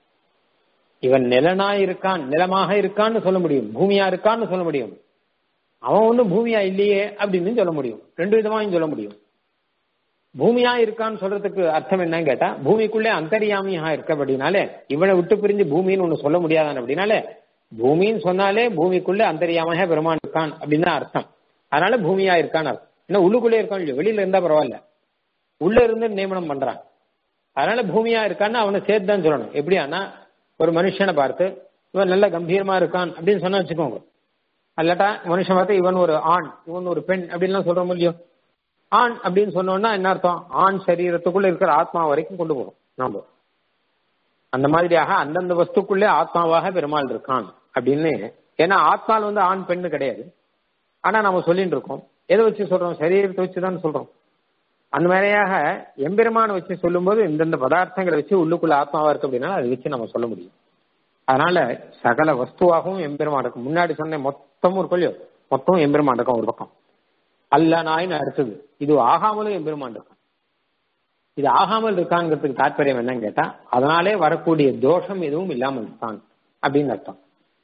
இவன் நிலனாய் இருக்கான் நிலமாக இருக்கான்னு சொல்ல முடியும் பூமியா இருக்கான்னு சொல்ல முடியும் அவன் ஒன்றும் பூமியா இல்லையே அப்படின்னு சொல்ல முடியும் ரெண்டு விதமாயும் சொல்ல முடியும் பூமியா இருக்கான்னு சொல்றதுக்கு அர்த்தம் என்னன்னு கேட்டா பூமிக்குள்ளே அந்தரியாமியா இருக்கபடினாலே இவனை விட்டு பிரிஞ்சு பூமின்னு ஒண்ணு சொல்ல முடியாதான் அப்படின்னாலே பூமின்னு சொன்னாலே பூமிக்குள்ளே அந்தரியாமையா பெருமான் இருக்கான் அப்படின்னு தான் அர்த்தம் அதனால பூமியா இருக்கான்னு அர்த்தம் இன்னும் உள்ளுக்குள்ளே இருக்கான் இல்லையோ வெளியில இருந்தா பரவாயில்ல உள்ள இருந்து நியமனம் பண்றான் அதனால பூமியா இருக்கான்னு அவனை சேர்த்து தான் சொல்லணும் எப்படியானா ஒரு மனுஷனை பார்த்து இவன் நல்ல கம்பீரமா இருக்கான் அப்படின்னு சொன்னா வச்சுக்கோங்க அல்லாட்டா மனுஷன் பார்த்து இவன் ஒரு ஆண் இவன் ஒரு பெண் அப்படின்லாம் சொல்ற முடியும் ஆண் அப்படின்னு சொன்னோம்னா என்ன அர்த்தம் ஆண் சரீரத்துக்குள்ள இருக்கிற ஆத்மா வரைக்கும் கொண்டு போகும் நாம அந்த மாதிரியாக அந்தந்த வஸ்துக்குள்ளே ஆத்மாவாக பெருமாள் இருக்கான் அப்படின்னு ஏன்னா ஆத்மாவில் வந்து ஆண் பெண்ணு கிடையாது ஆனா நம்ம சொல்லிட்டு இருக்கோம் எதை வச்சு சொல்றோம் சரீரத்தை வச்சு தான் சொல்றோம் அந்த மாதிரியாக எம்பெருமான வச்சு சொல்லும்போது இந்தந்த பதார்த்தங்களை வச்சு உள்ளுக்குள்ள ஆத்மாவா இருக்கு அப்படின்னா அதை வச்சு நம்ம சொல்ல முடியும் அதனால சகல வஸ்துவாகவும் எம்பெருமான் இருக்கும் முன்னாடி சொன்ன மொத்தமும் இருக்கும் இல்லையோ மொத்தம் எம்பெருமான் இருக்கும் ஒரு பக்கம் அல்ல நாயின்னு அடுத்தது இது ஆகாமலும் எம்பெருமான் இருக்கும் இது ஆகாமல் இருக்காங்கிறதுக்கு தாற்பயம் என்னன்னு கேட்டா அதனாலே வரக்கூடிய தோஷம் எதுவும் இல்லாமல் இருக்கான் அப்படின்னு அர்த்தம்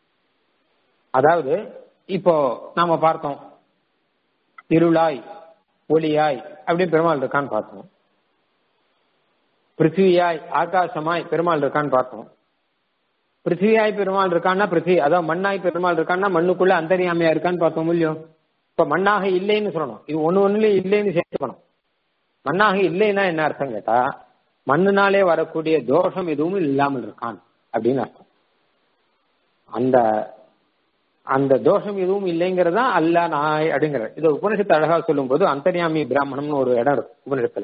அதாவது இப்போ நாம பார்த்தோம் இருளாய் ஒளியாய் அப்படின்னு பெருமாள் இருக்கான்னு பார்த்தோம் பிருத்திவியாய் ஆகாசமாய் பெருமாள் இருக்கான்னு பார்த்தோம் பிருத்திவியாய் பெருமாள் இருக்கான்னா பிருத்திவி அதாவது மண்ணாய் பெருமாள் இருக்கான்னா மண்ணுக்குள்ள அந்தரியாமையா இருக்கான்னு பார்த்தோம் இல்லையோ இப்ப மண்ணாக இல்லைன்னு சொல்லணும் இது ஒண்ணு ஒண்ணுலயும் இல்லைன்னு சேர்த்துக்கணும் மண்ணாக இல்லைன்னா என்ன அர்த்தம் கேட்டா மண்ணுனாலே வரக்கூடிய தோஷம் எதுவும் இல்லாமல் இருக்கான் அப்படின்னு அர்த்தம் அந்த அந்த தோஷம் எதுவும் இல்லைங்கிறதா அல்ல நாய் அப்படிங்கிற இது உபனிஷத்து அழகா சொல்லும் போது அந்தர்யாமி பிராமணம்னு ஒரு இடம் இருக்கு உபனிஷத்துல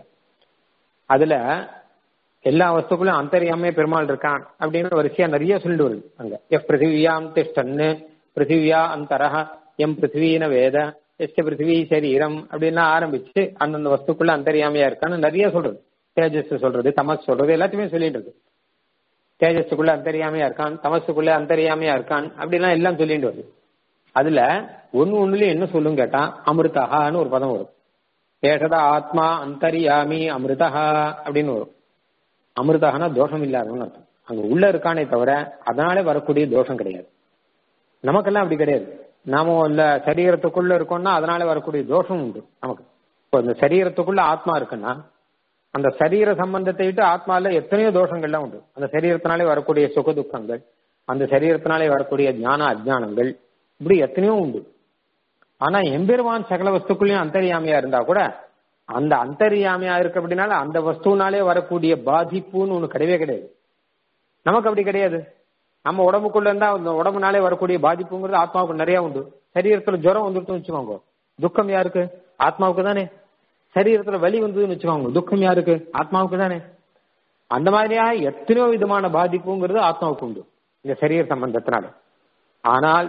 அதுல எல்லா வஸ்துக்குள்ளும் அந்தரியாமே பெருமாள் இருக்கான் அப்படின்னு வரிசையா நிறைய சொல்லிட்டு வருது அங்க எஃப் பிருத்திவியாம் திஷ்டன்னு பிருத்திவியா அந்தரஹ எம் பிருத்திவீன வேத எஸ்ட பிருத்திவி சரீரம் அப்படின்லாம் ஆரம்பிச்சு அந்தந்த வஸ்துக்குள்ள அந்தரியாமையா இருக்கான்னு நிறைய சொல்றது தேஜஸ் சொல்றது தமஸ் சொல்றது எல்லாத்தையுமே சொல்லிட்டு இருக்கு தேஜஸுக்குள்ள அந்தரியாமையா இருக்கான் தமசுக்குள்ள அந்தரியாமையா இருக்கான் அப்படிலாம் எல்லாம் சொல்லிட்டு வருது அதுல ஒன்னு ஒண்ணுலயும் என்ன சொல்லும் கேட்டா அமிர்தஹான்னு ஒரு பதம் வரும் ஏஷதா ஆத்மா அந்தரியாமி அமிர்தஹா அப்படின்னு வரும் அமிர்தஹனா தோஷம் இல்லாதவன்னு அர்த்தம் அங்க உள்ள இருக்கானே தவிர அதனாலே வரக்கூடிய தோஷம் கிடையாது நமக்கெல்லாம் அப்படி கிடையாது நாம இல்ல சரீரத்துக்குள்ள இருக்கோம்னா அதனால வரக்கூடிய தோஷம் உண்டு நமக்கு இப்போ இந்த சரீரத்துக்குள்ள ஆத்மா இருக்குன்னா அந்த சரீர சம்பந்தத்தை விட்டு ஆத்மால எத்தனையோ தோஷங்கள்லாம் உண்டு அந்த சரீரத்தினாலே வரக்கூடிய சுக துக்கங்கள் அந்த சரீரத்தினாலே வரக்கூடிய ஞான அஜானங்கள் இப்படி எத்தனையோ உண்டு ஆனா எம்பெருமான் சகல வஸ்துக்குள்ளேயும் அந்தரியாமையா இருந்தா கூட அந்த அந்தரியாமையா இருக்கு அப்படின்னால அந்த வஸ்துனாலே வரக்கூடிய பாதிப்புன்னு ஒண்ணு கிடையவே கிடையாது நமக்கு அப்படி கிடையாது நம்ம உடம்புக்குள்ள இருந்தா அந்த உடம்புனாலே வரக்கூடிய பாதிப்புங்கிறது ஆத்மாவுக்கு நிறைய உண்டு சரீரத்துல ஜுரம் வந்துருச்சுன்னு வச்சுக்கோங்க துக்கம் யாருக்கு ஆத்மாவுக்கு தானே சரீரத்துல வலி வந்ததுன்னு வச்சுக்கோங்க துக்கம் யாருக்கு ஆத்மாவுக்கு தானே அந்த மாதிரியா எத்தனையோ விதமான பாதிப்புங்கிறது ஆத்மாவுக்கு உண்டு இந்த சரீர சம்பந்தத்தினால ஆனால்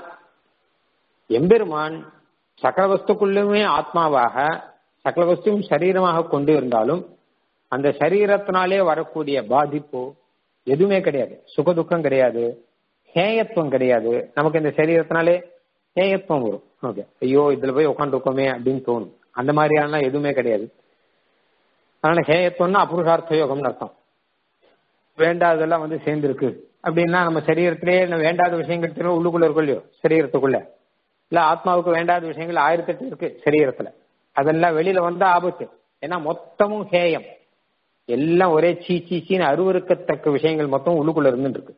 எம்பெருமான் சகல வஸ்துக்குள்ளுமே ஆத்மாவாக சகல வஸ்துவும் சரீரமாக கொண்டு இருந்தாலும் அந்த சரீரத்தினாலே வரக்கூடிய பாதிப்பு எதுவுமே கிடையாது சுக துக்கம் கிடையாது ஹேயத்துவம் கிடையாது நமக்கு இந்த சரீரத்தினாலே ஹேயத்துவம் வரும் ஓகே ஐயோ இதுல போய் உட்காந்துருக்கோமே அப்படின்னு தோணும் அந்த மாதிரியான எதுவுமே கிடையாது அதனால ஹேயத்துவம்னா அபுருஷார்த்த யோகம்னு அர்த்தம் வேண்டாததெல்லாம் வந்து சேர்ந்துருக்கு அப்படின்னா நம்ம சரீரத்திலே வேண்டாத விஷயங்கள் திரும்ப உள்ளுக்குள்ள இருக்கும் இல்லையோ சரீரத்துக்குள்ள இல்ல ஆத்மாவுக்கு வேண்டாத விஷயங்கள் ஆயிரத்தெட்டு இருக்கு சரீரத்துல அதெல்லாம் வெளியில வந்தா ஆபத்து ஏன்னா மொத்தமும் ஹேயம் எல்லாம் ஒரே சீ சீ சீன்னு அருவருக்கத்தக்க விஷயங்கள் மொத்தம் உள்ளுக்குள்ள இருந்துட்டு இருக்கு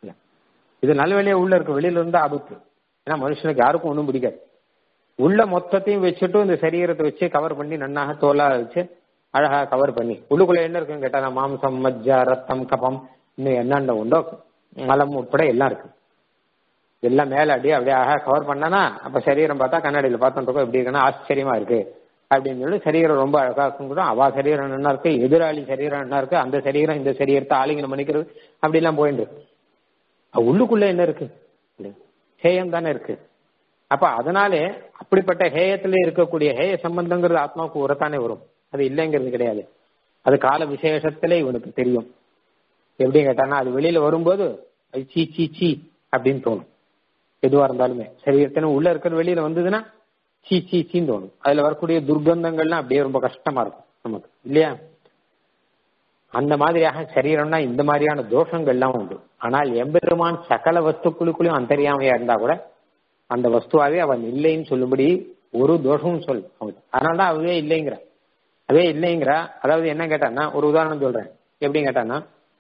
இது நல்ல வெளியே உள்ள இருக்கு வெளியில இருந்தா ஆபத்து ஏன்னா மனுஷனுக்கு யாருக்கும் ஒன்றும் பிடிக்காது உள்ள மொத்தத்தையும் வச்சுட்டு இந்த சரீரத்தை வச்சு கவர் பண்ணி நன்னாக தோலா வச்சு அழகா கவர் பண்ணி உள்ளுக்குள்ள என்ன இருக்குன்னு கேட்டா மாம்சம் மஜ்ஜா ரத்தம் கபம் இன்னும் என்னென்ன உண்டோ மலம் உட்பட எல்லாம் இருக்கு எல்லாம் மேல அப்படியே அப்படியே அழகா கவர் பண்ணானா அப்ப சரீரம் பார்த்தா கண்ணாடியில பார்த்துட்டு எப்படி இருக்குன்னா ஆச்சரியமா இருக்கு அப்படின்னு சொல்லி சரீரம் ரொம்ப அழகா இருக்கும் கூட அவா சரீரம் என்ன இருக்கு எதிராளி சரீரம் என்ன இருக்கு அந்த சரீரம் இந்த சரீரத்தை ஆலிங்கனம் பண்ணிக்கிறது அப்படிலாம் போயிட்டு உள்ளுக்குள்ள என்ன இருக்கு ஹேயம் தானே இருக்கு அப்ப அதனாலே அப்படிப்பட்ட ஹேயத்துல இருக்கக்கூடிய ஹேய சம்பந்தங்கிறது ஆத்மாவுக்கு உரத்தானே வரும் அது இல்லைங்கிறது கிடையாது அது கால விசேஷத்துல இவனுக்கு தெரியும் எப்படி கேட்டானா அது வெளியில வரும்போது அது சீ சீ சீ அப்படின்னு தோணும் எதுவா இருந்தாலுமே சரீரத்தின உள்ள இருக்கிறது வெளியில வந்ததுன்னா சீ சீ சீன்னு தோணும் அதுல வரக்கூடிய துர்கந்தங்கள்லாம் அப்படியே ரொம்ப கஷ்டமா இருக்கும் நமக்கு இல்லையா அந்த மாதிரியாக சரீரம்னா இந்த மாதிரியான தோஷங்கள்லாம் உண்டு ஆனால் எம்பெருமான் சகல வஸ்துக்களுக்குள்ளயும் அந்தரியாமையா இருந்தா கூட அந்த வஸ்துவாவே அவன் இல்லைன்னு சொல்லும்படி ஒரு தோஷமும் சொல் அவனுக்கு அதனாலதான் அதுவே இல்லைங்கிற அதே இல்லைங்கிற அதாவது என்ன கேட்டான்னா ஒரு உதாரணம் சொல்றேன் எப்படி கேட்டான்னா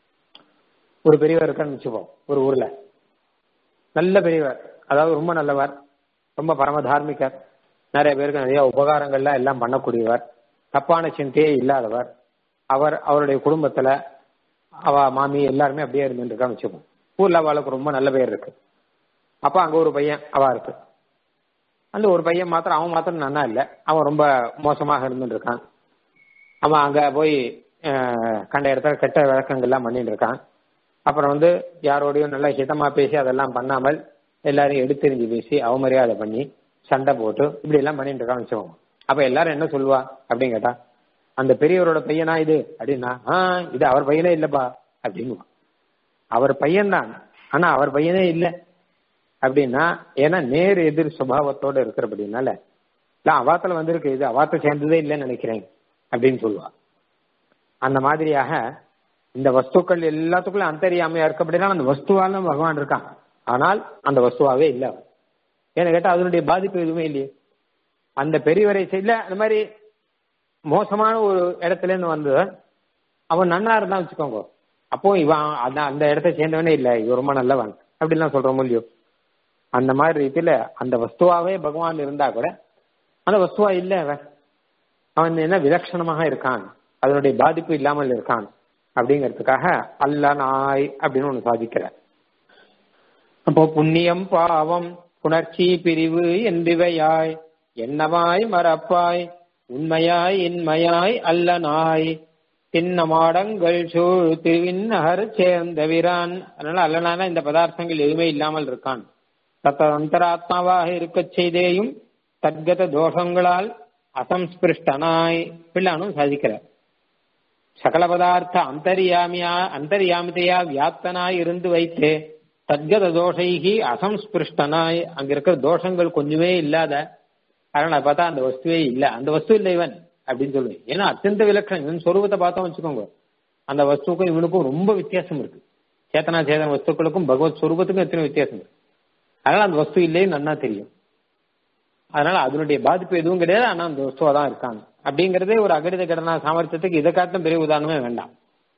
ஒரு பெரியவர் இருக்கான்னு வச்சுப்போம் ஒரு ஊர்ல நல்ல பெரியவர் அதாவது ரொம்ப நல்லவர் ரொம்ப பரம தார்மிகர் நிறைய பேருக்கு நிறைய உபகாரங்கள்லாம் எல்லாம் பண்ணக்கூடியவர் தப்பான சிந்தையே இல்லாதவர் அவர் அவருடைய குடும்பத்துல அவ மாமி எல்லாருமே அப்படியே இருந்துட்டு இருக்கான்னு வச்சுப்போம் ஊர்ல அவளுக்கு ரொம்ப நல்ல பேர் இருக்கு அப்ப அங்க ஒரு பையன் அவ இருக்கு அந்த ஒரு பையன் மாத்திரம் அவன் மாத்திரம் நன்னா இல்லை அவன் ரொம்ப மோசமாக இருந்துட்டு இருக்கான் அவன் அங்க போய் கண்ட இடத்துல கெட்ட விளக்கங்கள்லாம் பண்ணிட்டு இருக்கான் அப்புறம் வந்து யாரோடையும் நல்லா ஹிதமா பேசி அதெல்லாம் பண்ணாமல் எல்லாரையும் எடுத்தெறிஞ்சு பேசி அவமரியாதை பண்ணி சண்டை போட்டு இப்படி எல்லாம் பண்ணிட்டு இருக்கான்னு வச்சுக்கோங்க அப்ப எல்லாரும் என்ன சொல்லுவா அப்படின்னு கேட்டா அந்த பெரியவரோட பையனா இது அப்படின்னா ஆஹ் இது அவர் பையனே இல்லப்பா அப்படின்னு அவர் பையன்தான் ஆனா அவர் பையனே இல்லை அப்படின்னா ஏன்னா நேர் எதிர் சுபாவத்தோட இருக்கிறபடினால இல்ல அவாத்துல வந்திருக்கு இது அவாத்த சேர்ந்ததே இல்லைன்னு நினைக்கிறேன் அப்படின்னு சொல்லுவா அந்த மாதிரியாக இந்த வஸ்துக்கள் எல்லாத்துக்குள்ள அந்தரியாமையா இருக்கு அப்படின்னா அந்த வஸ்துவால பகவான் இருக்கான் ஆனால் அந்த வஸ்துவாவே இல்லை அவன் ஏன்னு கேட்டா அதனுடைய பாதிப்பு எதுவுமே இல்லையே அந்த பெரியவரை செய்யல அந்த மாதிரி மோசமான ஒரு இடத்துல இருந்து வந்தவன் அவன் நன்னா இருந்தான் வச்சுக்கோங்க அப்போ இவன் அந்த அந்த இடத்த சேர்ந்தவனே இல்லை இவன் ரொம்ப நல்லவன் அப்படிலாம் சொல்றோம் இல்லையோ அந்த மாதிரி ரீதியில அந்த வஸ்துவாவே பகவான் இருந்தா கூட அந்த வஸ்துவா இல்லை அவன் அவன் என்ன விலட்சணமாக இருக்கான் அதனுடைய பாதிப்பு இல்லாமல் இருக்கான் அப்படிங்கிறதுக்காக அல்ல நாய் அப்படின்னு ஒண்ணு சாதிக்கிற அப்போ புண்ணியம் பாவம் புணர்ச்சி பிரிவு என்றிவையாய் என்னவாய் மறப்பாய் உண்மையாய் இன்மையாய் அல்ல நாய் தின்ன மாடங்கள் சூழ் திருவிண்ணகர் சேர்ந்த வீரான் அதனால அல்லனான இந்த பதார்த்தங்கள் எதுவுமே இல்லாமல் இருக்கான் தத்த அந்தராத்மாவாக இருக்கச் செய்தேயும் தத்கத தோஷங்களால் அசம்ஸ்பிருஷ்டனாய் பிள்ளானும் சாதிக்கிறார் சகல பதார்த்த அந்தரியாமியா அந்தரியாமிதையா வியாப்தனாய் இருந்து வைத்து தத்கத தோஷைகி அசம்ஸ்பிருஷ்டனாய் அங்க இருக்கிற தோஷங்கள் கொஞ்சமே இல்லாத அதனால பார்த்தா அந்த வஸ்துவே இல்ல அந்த வஸ்து இல்லை இவன் அப்படின்னு சொல்லுவேன் ஏன்னா அத்தியந்த விலட்சணம் இவன் சொரூபத்தை பார்த்தோம் வச்சுக்கோங்க அந்த வஸ்துக்கும் இவனுக்கும் ரொம்ப வித்தியாசம் இருக்கு சேத்தனா சேதன வஸ்துக்களுக்கும் பகவத் சொரூபத்துக்கும் எத்தனை வித்தியாசம் இருக்கு அதனால அந்த வஸ்து இல்லையே நன்னா தெரியும் அதனால அதனுடைய பாதிப்பு எதுவும் கிடையாது ஆனா அந்த வஸ்துவா தான் இருக்காங்க அப்படிங்கறதே ஒரு அகடித கடனா சாமர்த்தியத்துக்கு இதை காட்டும் பெரிய உதாரணமே வேண்டாம்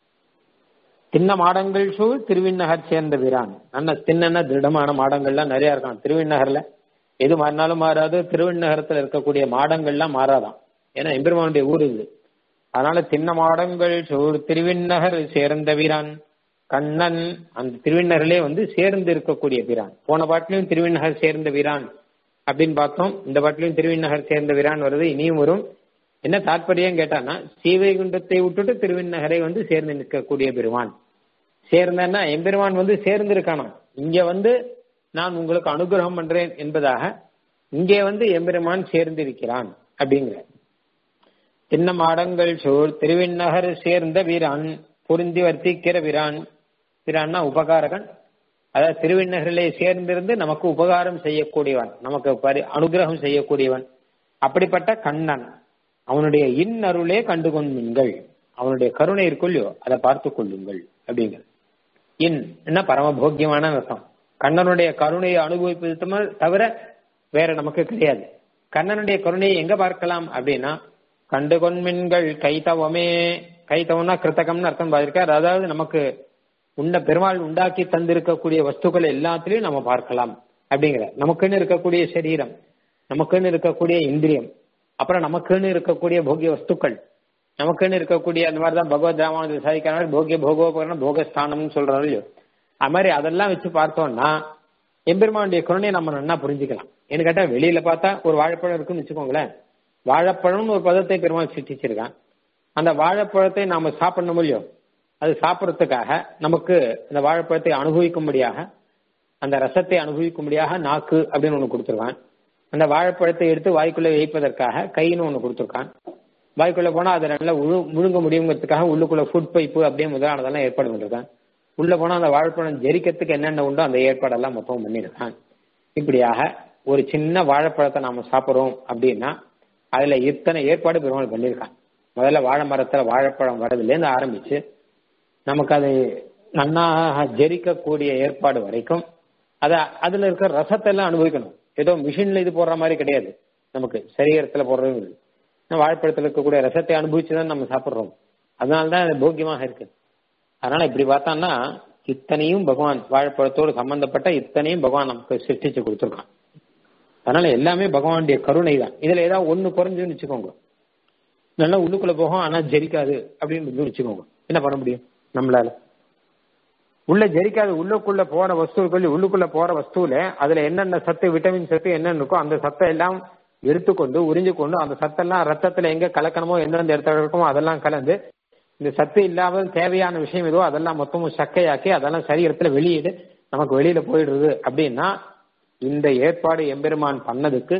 தின்ன மாடங்கள் சூழ் திருவிண்ணகர் சேர்ந்த வீரான் நல்ல தின்னன்னா திருடமான மாடங்கள்லாம் நிறைய இருக்கான் திருவிண்ணகர்ல எது மாறினாலும் மாறாது திருவிண்ணகரத்துல இருக்கக்கூடிய மாடங்கள்லாம் மாறாதான் ஏன்னா எம்பெருமானுடைய ஊர் இது அதனால தின்ன மாடங்கள் சூழ் திருவிண்ணகர் சேர்ந்த வீரான் கண்ணன் அந்த திருவிண்ணகரிலே வந்து சேர்ந்து இருக்கக்கூடிய வீரான் போன பாட்டிலையும் திருவிண்ணகர் சேர்ந்த வீரான் அப்படின்னு பார்த்தோம் இந்த பாட்டிலையும் திருவிண்ணகர் சேர்ந்த வீரான் வருது இனியும் வரும் என்ன தாற்பயம் கேட்டான்னா சீவைகுண்டத்தை விட்டுட்டு திருவிண்ணகரை வந்து சேர்ந்து நிற்கக்கூடிய பெருமான் சேர்ந்தன்னா எம்பெருமான் வந்து சேர்ந்து இருக்கானாம் இங்க வந்து நான் உங்களுக்கு அனுகிரகம் பண்றேன் என்பதாக இங்கே வந்து எம்பெருமான் சேர்ந்திருக்கிறான் அப்படிங்கிற சின்ன மாடங்கள் சோர் திருவிண்ணகர் சேர்ந்த வீரான் பொருந்தி வர்த்திக்கிற வீரான் வீரான்னா உபகாரகன் அதாவது திருவிண்ணகரிலே சேர்ந்திருந்து நமக்கு உபகாரம் செய்யக்கூடியவன் நமக்கு பரி அனுகிரகம் செய்யக்கூடியவன் அப்படிப்பட்ட கண்ணன் அவனுடைய இன்னருளே கண்டு கொள்ளுங்கள் அவனுடைய கருணை இருக்குல்லையோ அதை பார்த்து கொள்ளுங்கள் அப்படிங்கிற இன் என்ன பரமபோக்கியமான அர்த்தம் கண்ணனுடைய கருணையை அனுபவிப்பது தவிர வேற நமக்கு கிடையாது கண்ணனுடைய கருணையை எங்க பார்க்கலாம் அப்படின்னா கண்டு கொன்மின்கள் கைத்தவமே கைத்தவம்னா கிருத்தகம்னு அர்த்தம் பார்த்திருக்கார் அதாவது நமக்கு உண்ட பெருமாள் உண்டாக்கி தந்திருக்கக்கூடிய வஸ்துக்கள் எல்லாத்திலையும் நம்ம பார்க்கலாம் அப்படிங்கிற நமக்குன்னு இருக்கக்கூடிய சரீரம் நமக்குன்னு இருக்கக்கூடிய இந்திரியம் அப்புறம் நமக்குன்னு இருக்கக்கூடிய போகிய வஸ்துக்கள் நமக்குன்னு இருக்கக்கூடிய அந்த மாதிரி தான் பகவத் ராமானந்த சாதிக்கிறாங்க போகிய போகோபகரணம் போகஸ்தானம்னு சொல்றாரு இல்லையோ அது மாதிரி அதெல்லாம் வச்சு பார்த்தோம்னா எம்பெருமானுடைய கருணையை நம்ம நல்லா புரிஞ்சுக்கலாம் ஏன்னு கேட்டா வெளியில பார்த்தா ஒரு வாழைப்பழம் இருக்குன்னு வச்சுக்கோங்களேன் வாழைப்பழம்னு ஒரு பதத்தை பெருமாள் சிருஷ்டிச்சிருக்கான் அந்த வாழைப்பழத்தை நாம சாப்பிடணும் இல்லையோ அது சாப்பிட்றதுக்காக நமக்கு அந்த வாழைப்பழத்தை அனுபவிக்கும்படியாக அந்த ரசத்தை அனுபவிக்கும்படியாக நாக்கு அப்படின்னு ஒன்று கொடுத்துருக்கான் அந்த வாழைப்பழத்தை எடுத்து வாய்க்குள்ள வைப்பதற்காக கைன்னு ஒன்று கொடுத்துருக்கான் வாய்க்குள்ள போனா அதை நல்லா முழு முழுங்க முடியுங்கிறதுக்காக உள்ளுக்குள்ள ஃபுட் பைப்பு அப்படியே முதலானதெல்லாம் ஏற்பாடு பண்ணிருக்கான் உள்ள போனா அந்த வாழைப்பழம் ஜெரிக்கிறதுக்கு என்னென்ன உண்டோ அந்த ஏற்பாடெல்லாம் மொத்தம் பண்ணிருக்கான் இப்படியாக ஒரு சின்ன வாழைப்பழத்தை நாம சாப்பிட்றோம் அப்படின்னா அதுல இத்தனை ஏற்பாடு பெருமாள் பண்ணியிருக்கான் முதல்ல வாழை மரத்துல வாழைப்பழம் வரதுலேருந்து ஆரம்பிச்சு நமக்கு அது நன்னாக ஜெரிக்கக்கூடிய ஏற்பாடு வரைக்கும் அத அதுல இருக்கிற ரசத்தை எல்லாம் அனுபவிக்கணும் ஏதோ மிஷின்ல இது போடுற மாதிரி கிடையாது நமக்கு சரீரத்துல போடுறதும் இல்லை வாழைப்பழத்துல இருக்கக்கூடிய ரசத்தை அனுபவிச்சுதான் நம்ம சாப்பிடுறோம் அதனாலதான் அது போக்கியமாக இருக்கு அதனால இப்படி பார்த்தோம்னா இத்தனையும் பகவான் வாழைப்பழத்தோடு சம்பந்தப்பட்ட இத்தனையும் பகவான் நமக்கு சிருஷ்டிச்சு கொடுத்துருக்கான் அதனால எல்லாமே பகவானுடைய கருணை தான் இதுல ஏதாவது ஒண்ணு குறைஞ்சுன்னு வச்சுக்கோங்க நல்லா உள்ளுக்குள்ள போகும் ஆனா ஜெரிக்காது அப்படின்னு வச்சுக்கோங்க என்ன பண்ண முடியும் நம்மளால உள்ள ஜெரிக்காது உள்ளுக்குள்ள போற வஸ்துக்கள் உள்ளுக்குள்ள போற வஸ்துல அதுல என்னென்ன சத்து விட்டமின் சத்து என்னென்ன இருக்கோ அந்த சத்தை எல்லாம் எடுத்துக்கொண்டு உறிஞ்சு கொண்டு அந்த சத்தெல்லாம் ரத்தத்துல எங்க கலக்கணுமோ எந்தெந்த இடத்துல இருக்குமோ அதெல்லாம் கலந்து இந்த சத்து இல்லாமல் தேவையான விஷயம் எதுவோ அதெல்லாம் மொத்தமும் சக்கையாக்கி அதெல்லாம் சரீரத்துல வெளியிடு நமக்கு வெளியில போயிடுறது அப்படின்னா இந்த ஏற்பாடு எம்பெருமான் பண்ணதுக்கு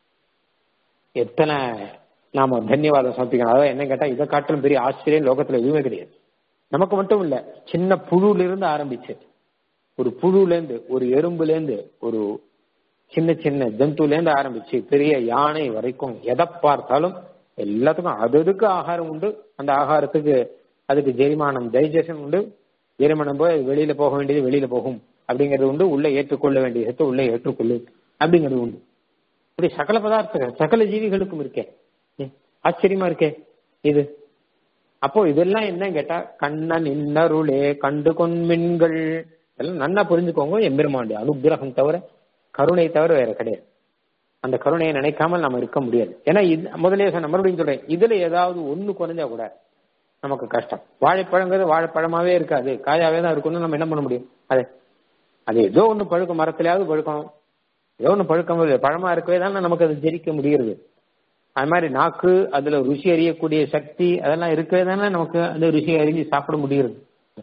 எத்தனை நாம தன்யவாதம் சமர்ப்பிக்கணும் அதாவது என்ன கேட்டா இதை காட்டிலும் பெரிய ஆச்சரியம் லோகத்துல எதுவுமே கிடையாது நமக்கு மட்டும் இல்ல சின்ன புழுல இருந்து ஆரம்பிச்சு ஒரு புழுல இருந்து ஒரு எறும்புல இருந்து ஒரு சின்ன சின்ன ஜந்துல இருந்து ஆரம்பிச்சு பெரிய யானை வரைக்கும் எதை பார்த்தாலும் எல்லாத்துக்கும் அது அதுக்கு ஆகாரம் உண்டு அந்த ஆகாரத்துக்கு அதுக்கு ஜெரிமானம் டைஜஷன் உண்டு ஜெரிமானம் போய் அது வெளியில போக வேண்டியது வெளியில போகும் அப்படிங்கிறது உண்டு உள்ள ஏற்றுக்கொள்ள வேண்டியது உள்ள ஏற்றுக்கொள்ளும் அப்படிங்கிறது உண்டு இப்படி சகல பதார்த்தங்கள் சகல ஜீவிகளுக்கும் இருக்கே ஏ, ஆச்சரியமா இருக்கே இது அப்போ இதெல்லாம் என்ன கேட்டா கண்ணன் இன்னருளே கண்டு கொன்மின்கள் இதெல்லாம் நன்னா புரிஞ்சுக்கோங்க எம்பெருமானுடைய அனுகிரகம் தவிர கருணை தவிர வேற கிடையாது அந்த கருணையை நினைக்காமல் நம்ம இருக்க முடியாது ஏன்னா இது முதலே சொன்ன மறுபடியும் சொல்றேன் இதுல ஏதாவது ஒண்ணு குறைஞ்சா கூட நமக்கு கஷ்டம் வாழைப்பழங்கிறது வாழைப்பழமாவே இருக்காது காயாவே தான் இருக்கும்னு நம்ம என்ன பண்ண முடியும் அது அது ஏதோ ஒண்ணு பழுக்கும் மரத்திலேயாவது பழுக்கணும் ஏதோ ஒண்ணு பழுக்கம் இல்லை. பழமா இருக்கவே தான் நமக்கு அது ஜெரிக்க முடிகிறது அது மாதிரி நாக்கு அதுல ருசி அறியக்கூடிய சக்தி அதெல்லாம் இருக்கவே தானே நமக்கு அந்த ருசி அறிஞ்சு சாப்பிட முடிகிறது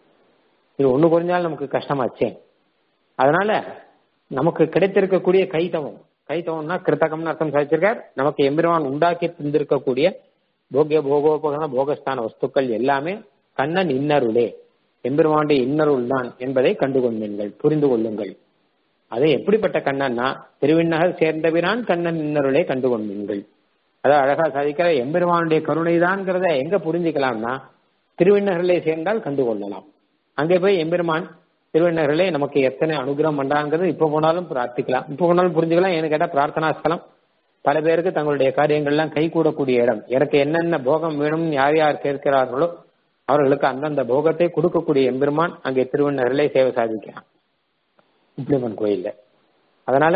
இது ஒண்ணு குறைஞ்சாலும் நமக்கு கஷ்டமாச்சே அதனால நமக்கு கிடைத்திருக்கக்கூடிய கைத்தவம் கைத்தவம்னா கிருத்தகம்னு அர்த்தம் சாதிச்சிருக்கார் நமக்கு எம்பெருமான் உண்டாக்கி தந்திருக்கக்கூடிய போகிய போகோபகரண போகஸ்தான வஸ்துக்கள் எல்லாமே கண்ணன் இன்னருளே எம்பெருமானுடைய இன்னருள் தான் என்பதை கண்டுகொண்டீர்கள் புரிந்து கொள்ளுங்கள் அது எப்படிப்பட்ட கண்ணன்னா திருவிண்ணகர் சேர்ந்தபிரான் கண்ணன் இன்னருளே கண்டுகொண்டீர்கள் அதாவது அழகா சாதிக்கிற எம்பெருமானுடைய கருணைதான்ங்கிறத எங்க புரிஞ்சுக்கலாம்னா திருவிண்ணகரிலே சேர்ந்தால் கண்டுகொள்ளலாம் அங்கே போய் எம்பெருமான் திருவிண்ணகரிலே நமக்கு எத்தனை அனுகிரகம் பண்றாங்கிறது இப்ப போனாலும் பிரார்த்திக்கலாம் இப்ப போனாலும் புரிஞ்சுக்கலாம் ஏன்னு கேட்டா பிரார்த்தனா ஸ்தலம் பல பேருக்கு தங்களுடைய காரியங்கள்லாம் கை கூடக்கூடிய இடம் எனக்கு என்னென்ன போகம் வேணும்னு யார் யார் கேட்கிறார்களோ அவர்களுக்கு அந்தந்த போகத்தை கொடுக்கக்கூடிய எம்பெருமான் அங்கே திருவண்ணரிலே சேவை சாதிக்கிறான் இப்ளிமன் கோயில்ல அதனால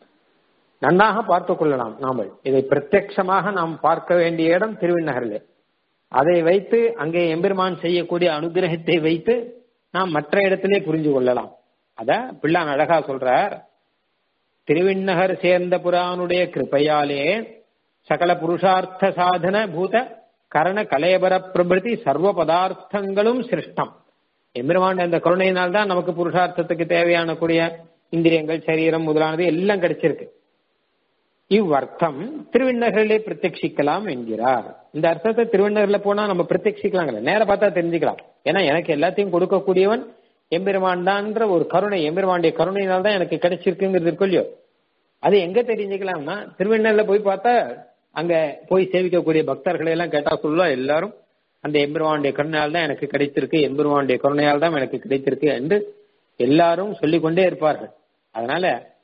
நன்றாக பார்த்து கொள்ளலாம் நாமல் இதை பிரத்யட்சமாக நாம் பார்க்க வேண்டிய இடம் திருவிண்ணகரிலே அதை வைத்து அங்கே எம்பெருமான் செய்யக்கூடிய அனுகிரகத்தை வைத்து நாம் மற்ற இடத்திலே புரிஞ்சு கொள்ளலாம் அத பிள்ளான் அழகா சொல்றார் திருவிண்ணகர் சேர்ந்த புரானுடைய கிருப்பையாலே சகல புருஷார்த்த சாதன பூத கரண கலையபர பிரபிருதி சர்வ பதார்த்தங்களும் சிருஷ்டம் எம்பெருமான் அந்த கருணையினால் தான் நமக்கு புருஷார்த்தத்துக்கு தேவையான கூடிய இந்திரியங்கள் சரீரம் முதலானது எல்லாம் கிடைச்சிருக்கு இவ்வர்த்தம் திருவிண்ணகரிலே பிரத்யட்சிக்கலாம் என்கிறார் இந்த அர்த்தத்தை திருவிண்ணகர்ல போனா நம்ம பிரத்யட்சிக்கலாங்கல்ல நேர பார்த்தா தெரிஞ்சுக்கலாம் ஏன்னா எனக்கு எல்லாத்தையும் கொடுக்கக்கூடியவன் எம்பெருமான் தான்ற ஒரு கருணை எம்பெருமானுடைய கருணையினால் தான் எனக்கு கிடைச்சிருக்குங்கிறது இருக்கும் இல்லையோ அது எங்க தெரிஞ்சுக்கலாம்னா திருவண்ணூர்ல போய் பார்த்தா அங்க போய் சேவிக்கக்கூடிய பக்தர்களை எல்லாம் கேட்டா சொல்லுவா எல்லாரும் அந்த எம்பெருமானுடைய கருணையால் தான் எனக்கு கிடைத்திருக்கு எம்பெருமானுடைய கருணையால் தான் எனக்கு கிடைத்திருக்கு என்று எல்லாரும் சொல்லிக் கொண்டே இருப்பார்கள் அதனால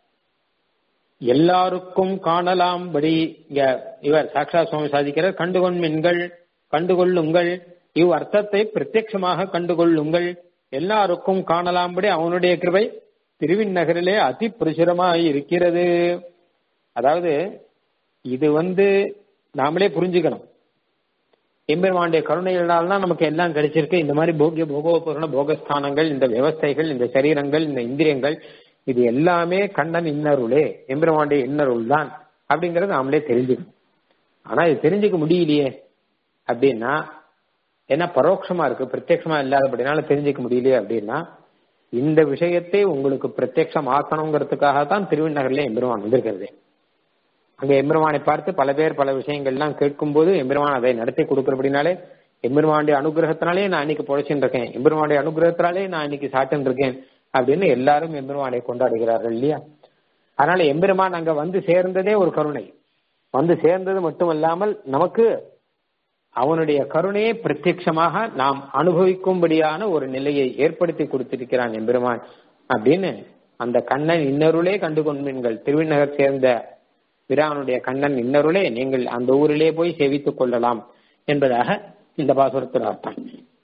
எல்லாருக்கும் காணலாம்படி இங்க இவர் சாக்ஷா சுவாமி சாதிக்கிறார் கண்டுகொண்மின்கள் கண்டுகொள்ளுங்கள் இவ் அர்த்தத்தை பிரத்யட்சமாக கண்டுகொள்ளுங்கள் எல்லாருக்கும் காணலாம்படி அவனுடைய கிருபை திருவிண்ணகரிலே அதி பிரசுரமாய் இருக்கிறது அதாவது இது வந்து நாமளே புரிஞ்சுக்கணும் எம்பெருமானுடைய கருணையினால் தான் நமக்கு எல்லாம் கிடைச்சிருக்கு இந்த மாதிரி போகிய போகோபூர்ண போகஸ்தானங்கள் இந்த விவஸ்தைகள் இந்த சரீரங்கள் இந்த இந்திரியங்கள் இது எல்லாமே கண்ணன் இன்னருளே எம்பெருமானுடைய இன்னருள் தான் அப்படிங்கறது நாமளே தெரிஞ்சுக்கணும் ஆனா இது தெரிஞ்சுக்க முடியலையே அப்படின்னா ஏன்னா பரோட்சமா இருக்கு பிரத்யட்சமா இல்லாதபடினால தெரிஞ்சுக்க முடியலையே அப்படின்னா இந்த விஷயத்தை உங்களுக்கு பிரத்யட்சம் ஆக்கணுங்கிறதுக்காக தான் திருவிண்ணகர்ல எம்பெருமான் வந்திருக்கிறது அங்க எம்பெருமானை பார்த்து பல பேர் பல விஷயங்கள்லாம் கேட்கும்போது எம்பெருமான் அதை நடத்தி கொடுக்கறபடினாலே எம்பெருமானுடைய அனுகிரகத்தினாலே நான் இன்னைக்கு பொழைச்சுட்டு இருக்கேன் எம்பெருமானுடைய அனுகிரகத்தினாலே நான் இன்னைக்கு சாட்டுன்னு இருக்கேன் அப்படின்னு எல்லாரும் எம்பெருமானை கொண்டாடுகிறார்கள் இல்லையா அதனால எம்பெருமான் அங்க வந்து சேர்ந்ததே ஒரு கருணை வந்து சேர்ந்தது மட்டுமல்லாமல் நமக்கு அவனுடைய கருணையை பிரத்யட்சமாக நாம் அனுபவிக்கும்படியான ஒரு நிலையை ஏற்படுத்தி கொடுத்திருக்கிறான் எம்பெருமான் அப்படின்னு அந்த கண்ணன் இன்னருளே கண்டு கொண்பீன்கள் திருவிண்ணகர் சேர்ந்த பிரானுடைய கண்ணன் இன்னருளே நீங்கள் அந்த ஊரிலே போய் சேவித்துக் கொள்ளலாம் என்பதாக இந்த பாசுரத்தில் அர்த்தம்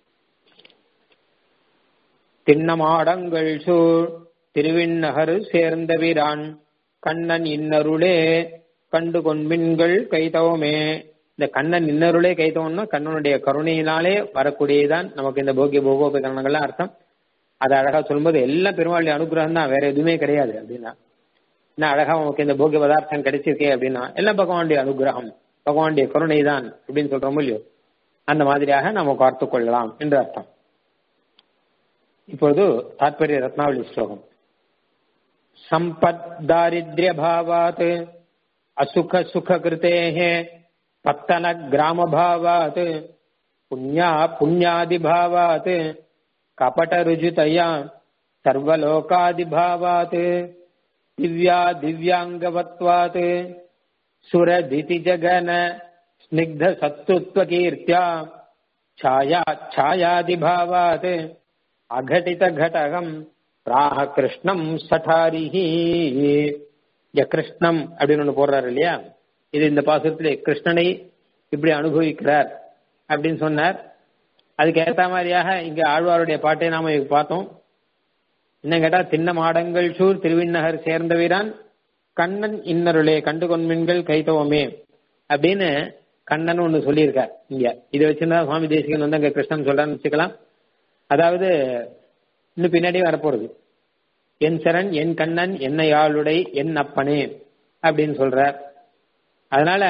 திண்ணமாடங்கள் சூழ் திருவிண்ணகர் சேர்ந்த வீரான் கண்ணன் இன்னருளே கண்டு கொண்பின்கள் கைதவமே இந்த கண்ணன் இன்னருளே கைதவம்னா கண்ணனுடைய கருணையினாலே வரக்கூடியதான் நமக்கு இந்த போகிய போகோபகரணங்கள்லாம் அர்த்தம் அது அழகா சொல்லும்போது எல்லாம் பெருமாளுடைய அனுகிரகம் தான் வேற எதுவுமே கிடையாது அப்படின்னா என்ன அழகா உனக்கு இந்த போகிய பதார்த்தம் கிடைச்சிருக்கே அப்படின்னா எல்லாம் பகவானுடைய அனுகிரகம் பகவானுடைய கருணை தான் அப்படின்னு சொல்றோமோ இல்லையோ அந்த மாதிரியாக நம்ம பார்த்து கொள்ளலாம் என்று அர்த்தம் இப்பொழுது தாத்பரிய ரத்னாவளி ஸ்லோகம் சம்பத் தாரித்ய பாவாத் அசுக சுக கிருத்தேஹே பத்தன கிராம பாவாத் புண்ணியா புண்ணியாதி பாவாத் கபட ருஜுதயா சர்வலோகாதி பாவாத் திவ்யா திவ்யாங்கவத்வாத் சுரதிதி ஜகன ஸ்னிக்த சத்துத்வ கீர்த்தியா छाया छायादिभावात् அகடித கடகம் ராக கிருஷ்ணம் சட்டாரிஹி இங்க கிருஷ்ணம் அப்படின்னு ஒண்ணு போடுறாரு இல்லையா இது இந்த பாசுரத்திலே கிருஷ்ணனை இப்படி அனுபவிக்கிறார் அப்படின்னு சொன்னார் அதுக்கு ஏற்ற மாதிரியாக இங்க ஆழ்வாருடைய பாட்டை நாம இப்ப பார்த்தோம் என்ன கேட்டா திண்ண மாடங்கள் சூர் திருவிண்ணகர் சேர்ந்தவிரான் கண்ணன் இன்னருளே கண்டு கொன்மின்கள் கைத்தவமே அப்படின்னு கண்ணன் ஒண்ணு சொல்லியிருக்கார் இங்க இதை வச்சிருந்தா சுவாமி தேசிகன் வந்து அங்க கிருஷ்ணன் சொல்றான்னு வச்சுக்கலாம் அதாவது இன்னும் பின்னாடி வரப்போறது என் சரண் என் கண்ணன் என்னை ஆளுடை என் அப்பனே அப்படின்னு சொல்றார் அதனால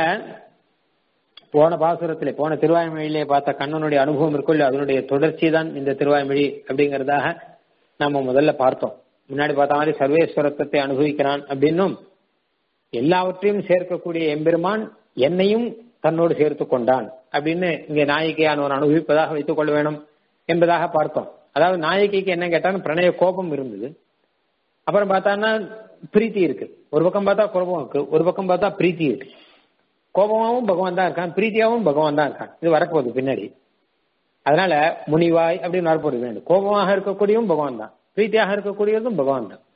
போன பாசுரத்திலே போன திருவாய்மொழியிலே பார்த்த கண்ணனுடைய அனுபவம் இருக்குல்ல அதனுடைய தொடர்ச்சி தான் இந்த திருவாய்மொழி அப்படிங்கறதாக நம்ம முதல்ல பார்த்தோம் முன்னாடி பார்த்த மாதிரி சர்வேஸ்வரத்தை அனுபவிக்கிறான் அப்படின்னும் எல்லாவற்றையும் சேர்க்கக்கூடிய எம்பெருமான் என்னையும் தன்னோடு சேர்த்து கொண்டான் அப்படின்னு இங்க நாயிகையானவர் அனுபவிப்பதாக வைத்துக் கொள்ள வேணும் என்பதாக பார்த்தோம் அதாவது நாயகிக்கு என்ன கேட்டாலும் பிரணய கோபம் இருந்தது அப்புறம் பார்த்தான்னா பிரீத்தி இருக்கு ஒரு பக்கம் பார்த்தா கோபம் இருக்கு ஒரு பக்கம் பார்த்தா பிரீத்தி இருக்கு கோபமாவும் பகவான் தான் இருக்கான் பிரீத்தியாவும் பகவான் தான் இருக்கான் இது வரப்போகுது பின்னாடி அதனால முனிவாய் அப்படின்னு வரப்போகுது வேண்டும் கோபமாக இருக்கக்கூடியவும் பகவான் தான் பிரீத்தியாக இருக்கக்கூடியதும் பகவான் தான்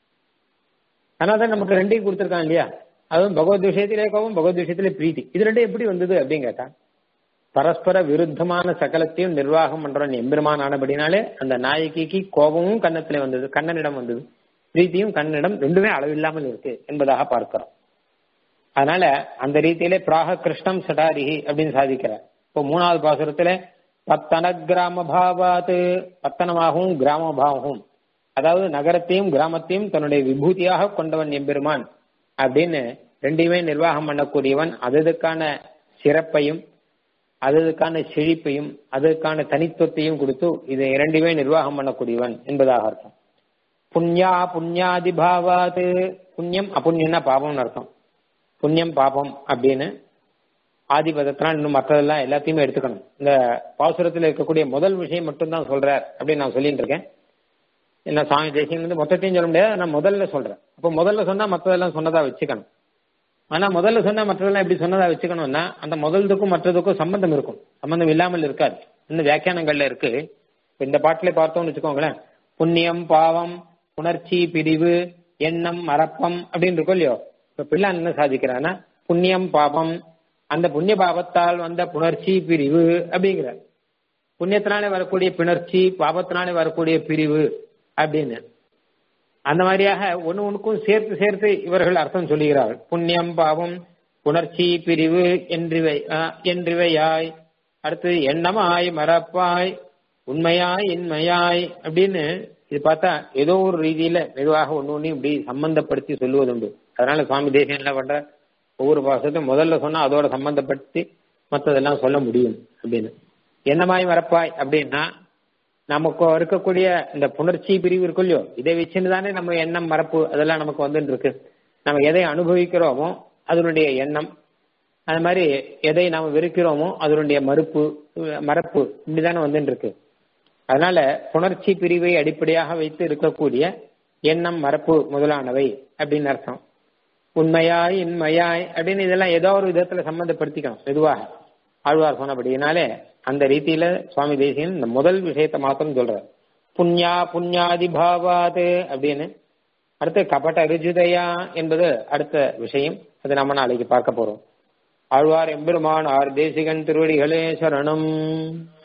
அதனால தான் நமக்கு ரெண்டையும் கொடுத்துருக்கான் இல்லையா அதுவும் பகவத் விஷயத்திலே கோபம் பகவத் விஷயத்திலே பிரீத்தி இது ரெண்டும் எப்படி வந்தது அப்படின்னு கேட்டா பரஸ்பர விருத்தமான சகலத்தையும் நிர்வாகம் பண்றவன் எம்பெருமான் ஆனபடினாலே அந்த நாயகிக்கு கோபமும் கண்ணத்திலே வந்தது கண்ணனிடம் வந்தது பிரீத்தியும் கண்ணனிடம் ரெண்டுமே அளவில்லாமல் இருக்கு என்பதாக பார்க்கிறோம் அதனால அந்த ரீதியிலே பிராக கிருஷ்ணம் சடாரிஹி அப்படின்னு சாதிக்கிறார் இப்போ மூணாவது பாசுரத்துல பத்தன கிராம பாவாத்து பத்தனமாகவும் கிராம பாவமும் அதாவது நகரத்தையும் கிராமத்தையும் தன்னுடைய விபூதியாக கொண்டவன் எம்பெருமான் அப்படின்னு ரெண்டையுமே நிர்வாகம் பண்ணக்கூடியவன் அதுக்கான சிறப்பையும் அதுக்கான செழிப்பையும் அதுக்கான தனித்துவத்தையும் கொடுத்து இதை இரண்டுமே நிர்வாகம் பண்ணக்கூடியவன் என்பதாக அர்த்தம் புண்ணியா புண்ணியாதி பாவாது புண்ணியம் அப்புண்ணியம்னா பாபம்னு அர்த்தம் புண்ணியம் பாபம் அப்படின்னு ஆதிபதத்தினால் இன்னும் மற்றதெல்லாம் எல்லாத்தையுமே எடுத்துக்கணும் இந்த பாசுரத்தில் இருக்கக்கூடிய முதல் விஷயம் மட்டும்தான் சொல்றார் அப்படின்னு நான் சொல்லிட்டு இருக்கேன் என்ன சாமி தேசியம் வந்து மொத்தத்தையும் சொல்ல முடியாது நான் முதல்ல சொல்றேன் அப்போ முதல்ல சொன்னா மற்றதெல்லாம் சொன்னதா வச்சுக்கணும் ஆனா முதல்ல சொன்னா மற்றதெல்லாம் எப்படி சொன்னதா வச்சுக்கணும்னா அந்த முதல்துக்கும் மற்றதுக்கும் சம்பந்தம் இருக்கும் சம்பந்தம் இல்லாமல் இருக்காது இன்னும் வியாக்கியானங்கள்ல இருக்கு இந்த பாட்டிலே பார்த்தோம்னு வச்சுக்கோங்களேன் புண்ணியம் பாவம் உணர்ச்சி பிரிவு எண்ணம் மறப்பம் அப்படின்னு இருக்கும் இல்லையோ இப்ப பிள்ளான் என்ன சாதிக்கிறான்னா புண்ணியம் பாபம் அந்த புண்ணிய பாவத்தால் வந்த புணர்ச்சி பிரிவு அப்படிங்கிற புண்ணியத்தினாலே வரக்கூடிய பிணர்ச்சி பாபத்தினாலே வரக்கூடிய பிரிவு அப்படின்னு அந்த மாதிரியாக ஒன்னு ஒன்றுக்கும் சேர்த்து சேர்த்து இவர்கள் அர்த்தம் சொல்லுகிறார்கள் புண்ணியம் பாவம் புணர்ச்சி பிரிவு என்றிவை என்றிவையாய் அடுத்து எண்ணமாய் மறப்பாய் உண்மையாய் இன்மையாய் அப்படின்னு இது பார்த்தா ஏதோ ஒரு ரீதியில மெதுவாக ஒன்னு ஒன்னு இப்படி சம்பந்தப்படுத்தி சொல்லுவது உண்டு அதனால சுவாமி தேசியம் என்ன பண்ற ஒவ்வொரு பாசத்தையும் முதல்ல சொன்னா அதோட சம்பந்தப்படுத்தி மற்றதெல்லாம் சொல்ல முடியும் அப்படின்னு என்னமாய் மறப்பாய் அப்படின்னா நமக்கு இருக்கக்கூடிய இந்த புணர்ச்சி பிரிவு இருக்கும் இல்லையோ இதை வச்சுன்னு தானே நம்ம எண்ணம் மறப்பு அதெல்லாம் நமக்கு வந்துட்டு இருக்கு நம்ம எதை அனுபவிக்கிறோமோ அதனுடைய எண்ணம் அது மாதிரி எதை நாம் வெறுக்கிறோமோ அதனுடைய மறுப்பு மறப்பு இப்படிதானே வந்துட்டு இருக்கு அதனால புணர்ச்சி பிரிவை அடிப்படையாக வைத்து இருக்கக்கூடிய எண்ணம் மறப்பு முதலானவை அப்படின்னு அர்த்தம் உண்மையாய் இன்மையாய் அப்படின்னு இதெல்லாம் ஏதோ ஒரு விதத்துல சம்பந்தப்படுத்திக்கணும் மெதுவாக ஆழ்வார் சொன்னபடினாலே அந்த ரீதியில சுவாமி தேசியன் இந்த முதல் விஷயத்த மாத்திரம் சொல்றார் புண்ணியா புண்ணியாதி பாவாது அப்படின்னு அடுத்து கபட ருஜுதயா என்பது அடுத்த விஷயம் அது நம்ம நாளைக்கு பார்க்க போறோம் ஆழ்வார் எம்பெருமான் ஆர் தேசிகன் திருவடிகளே சரணம்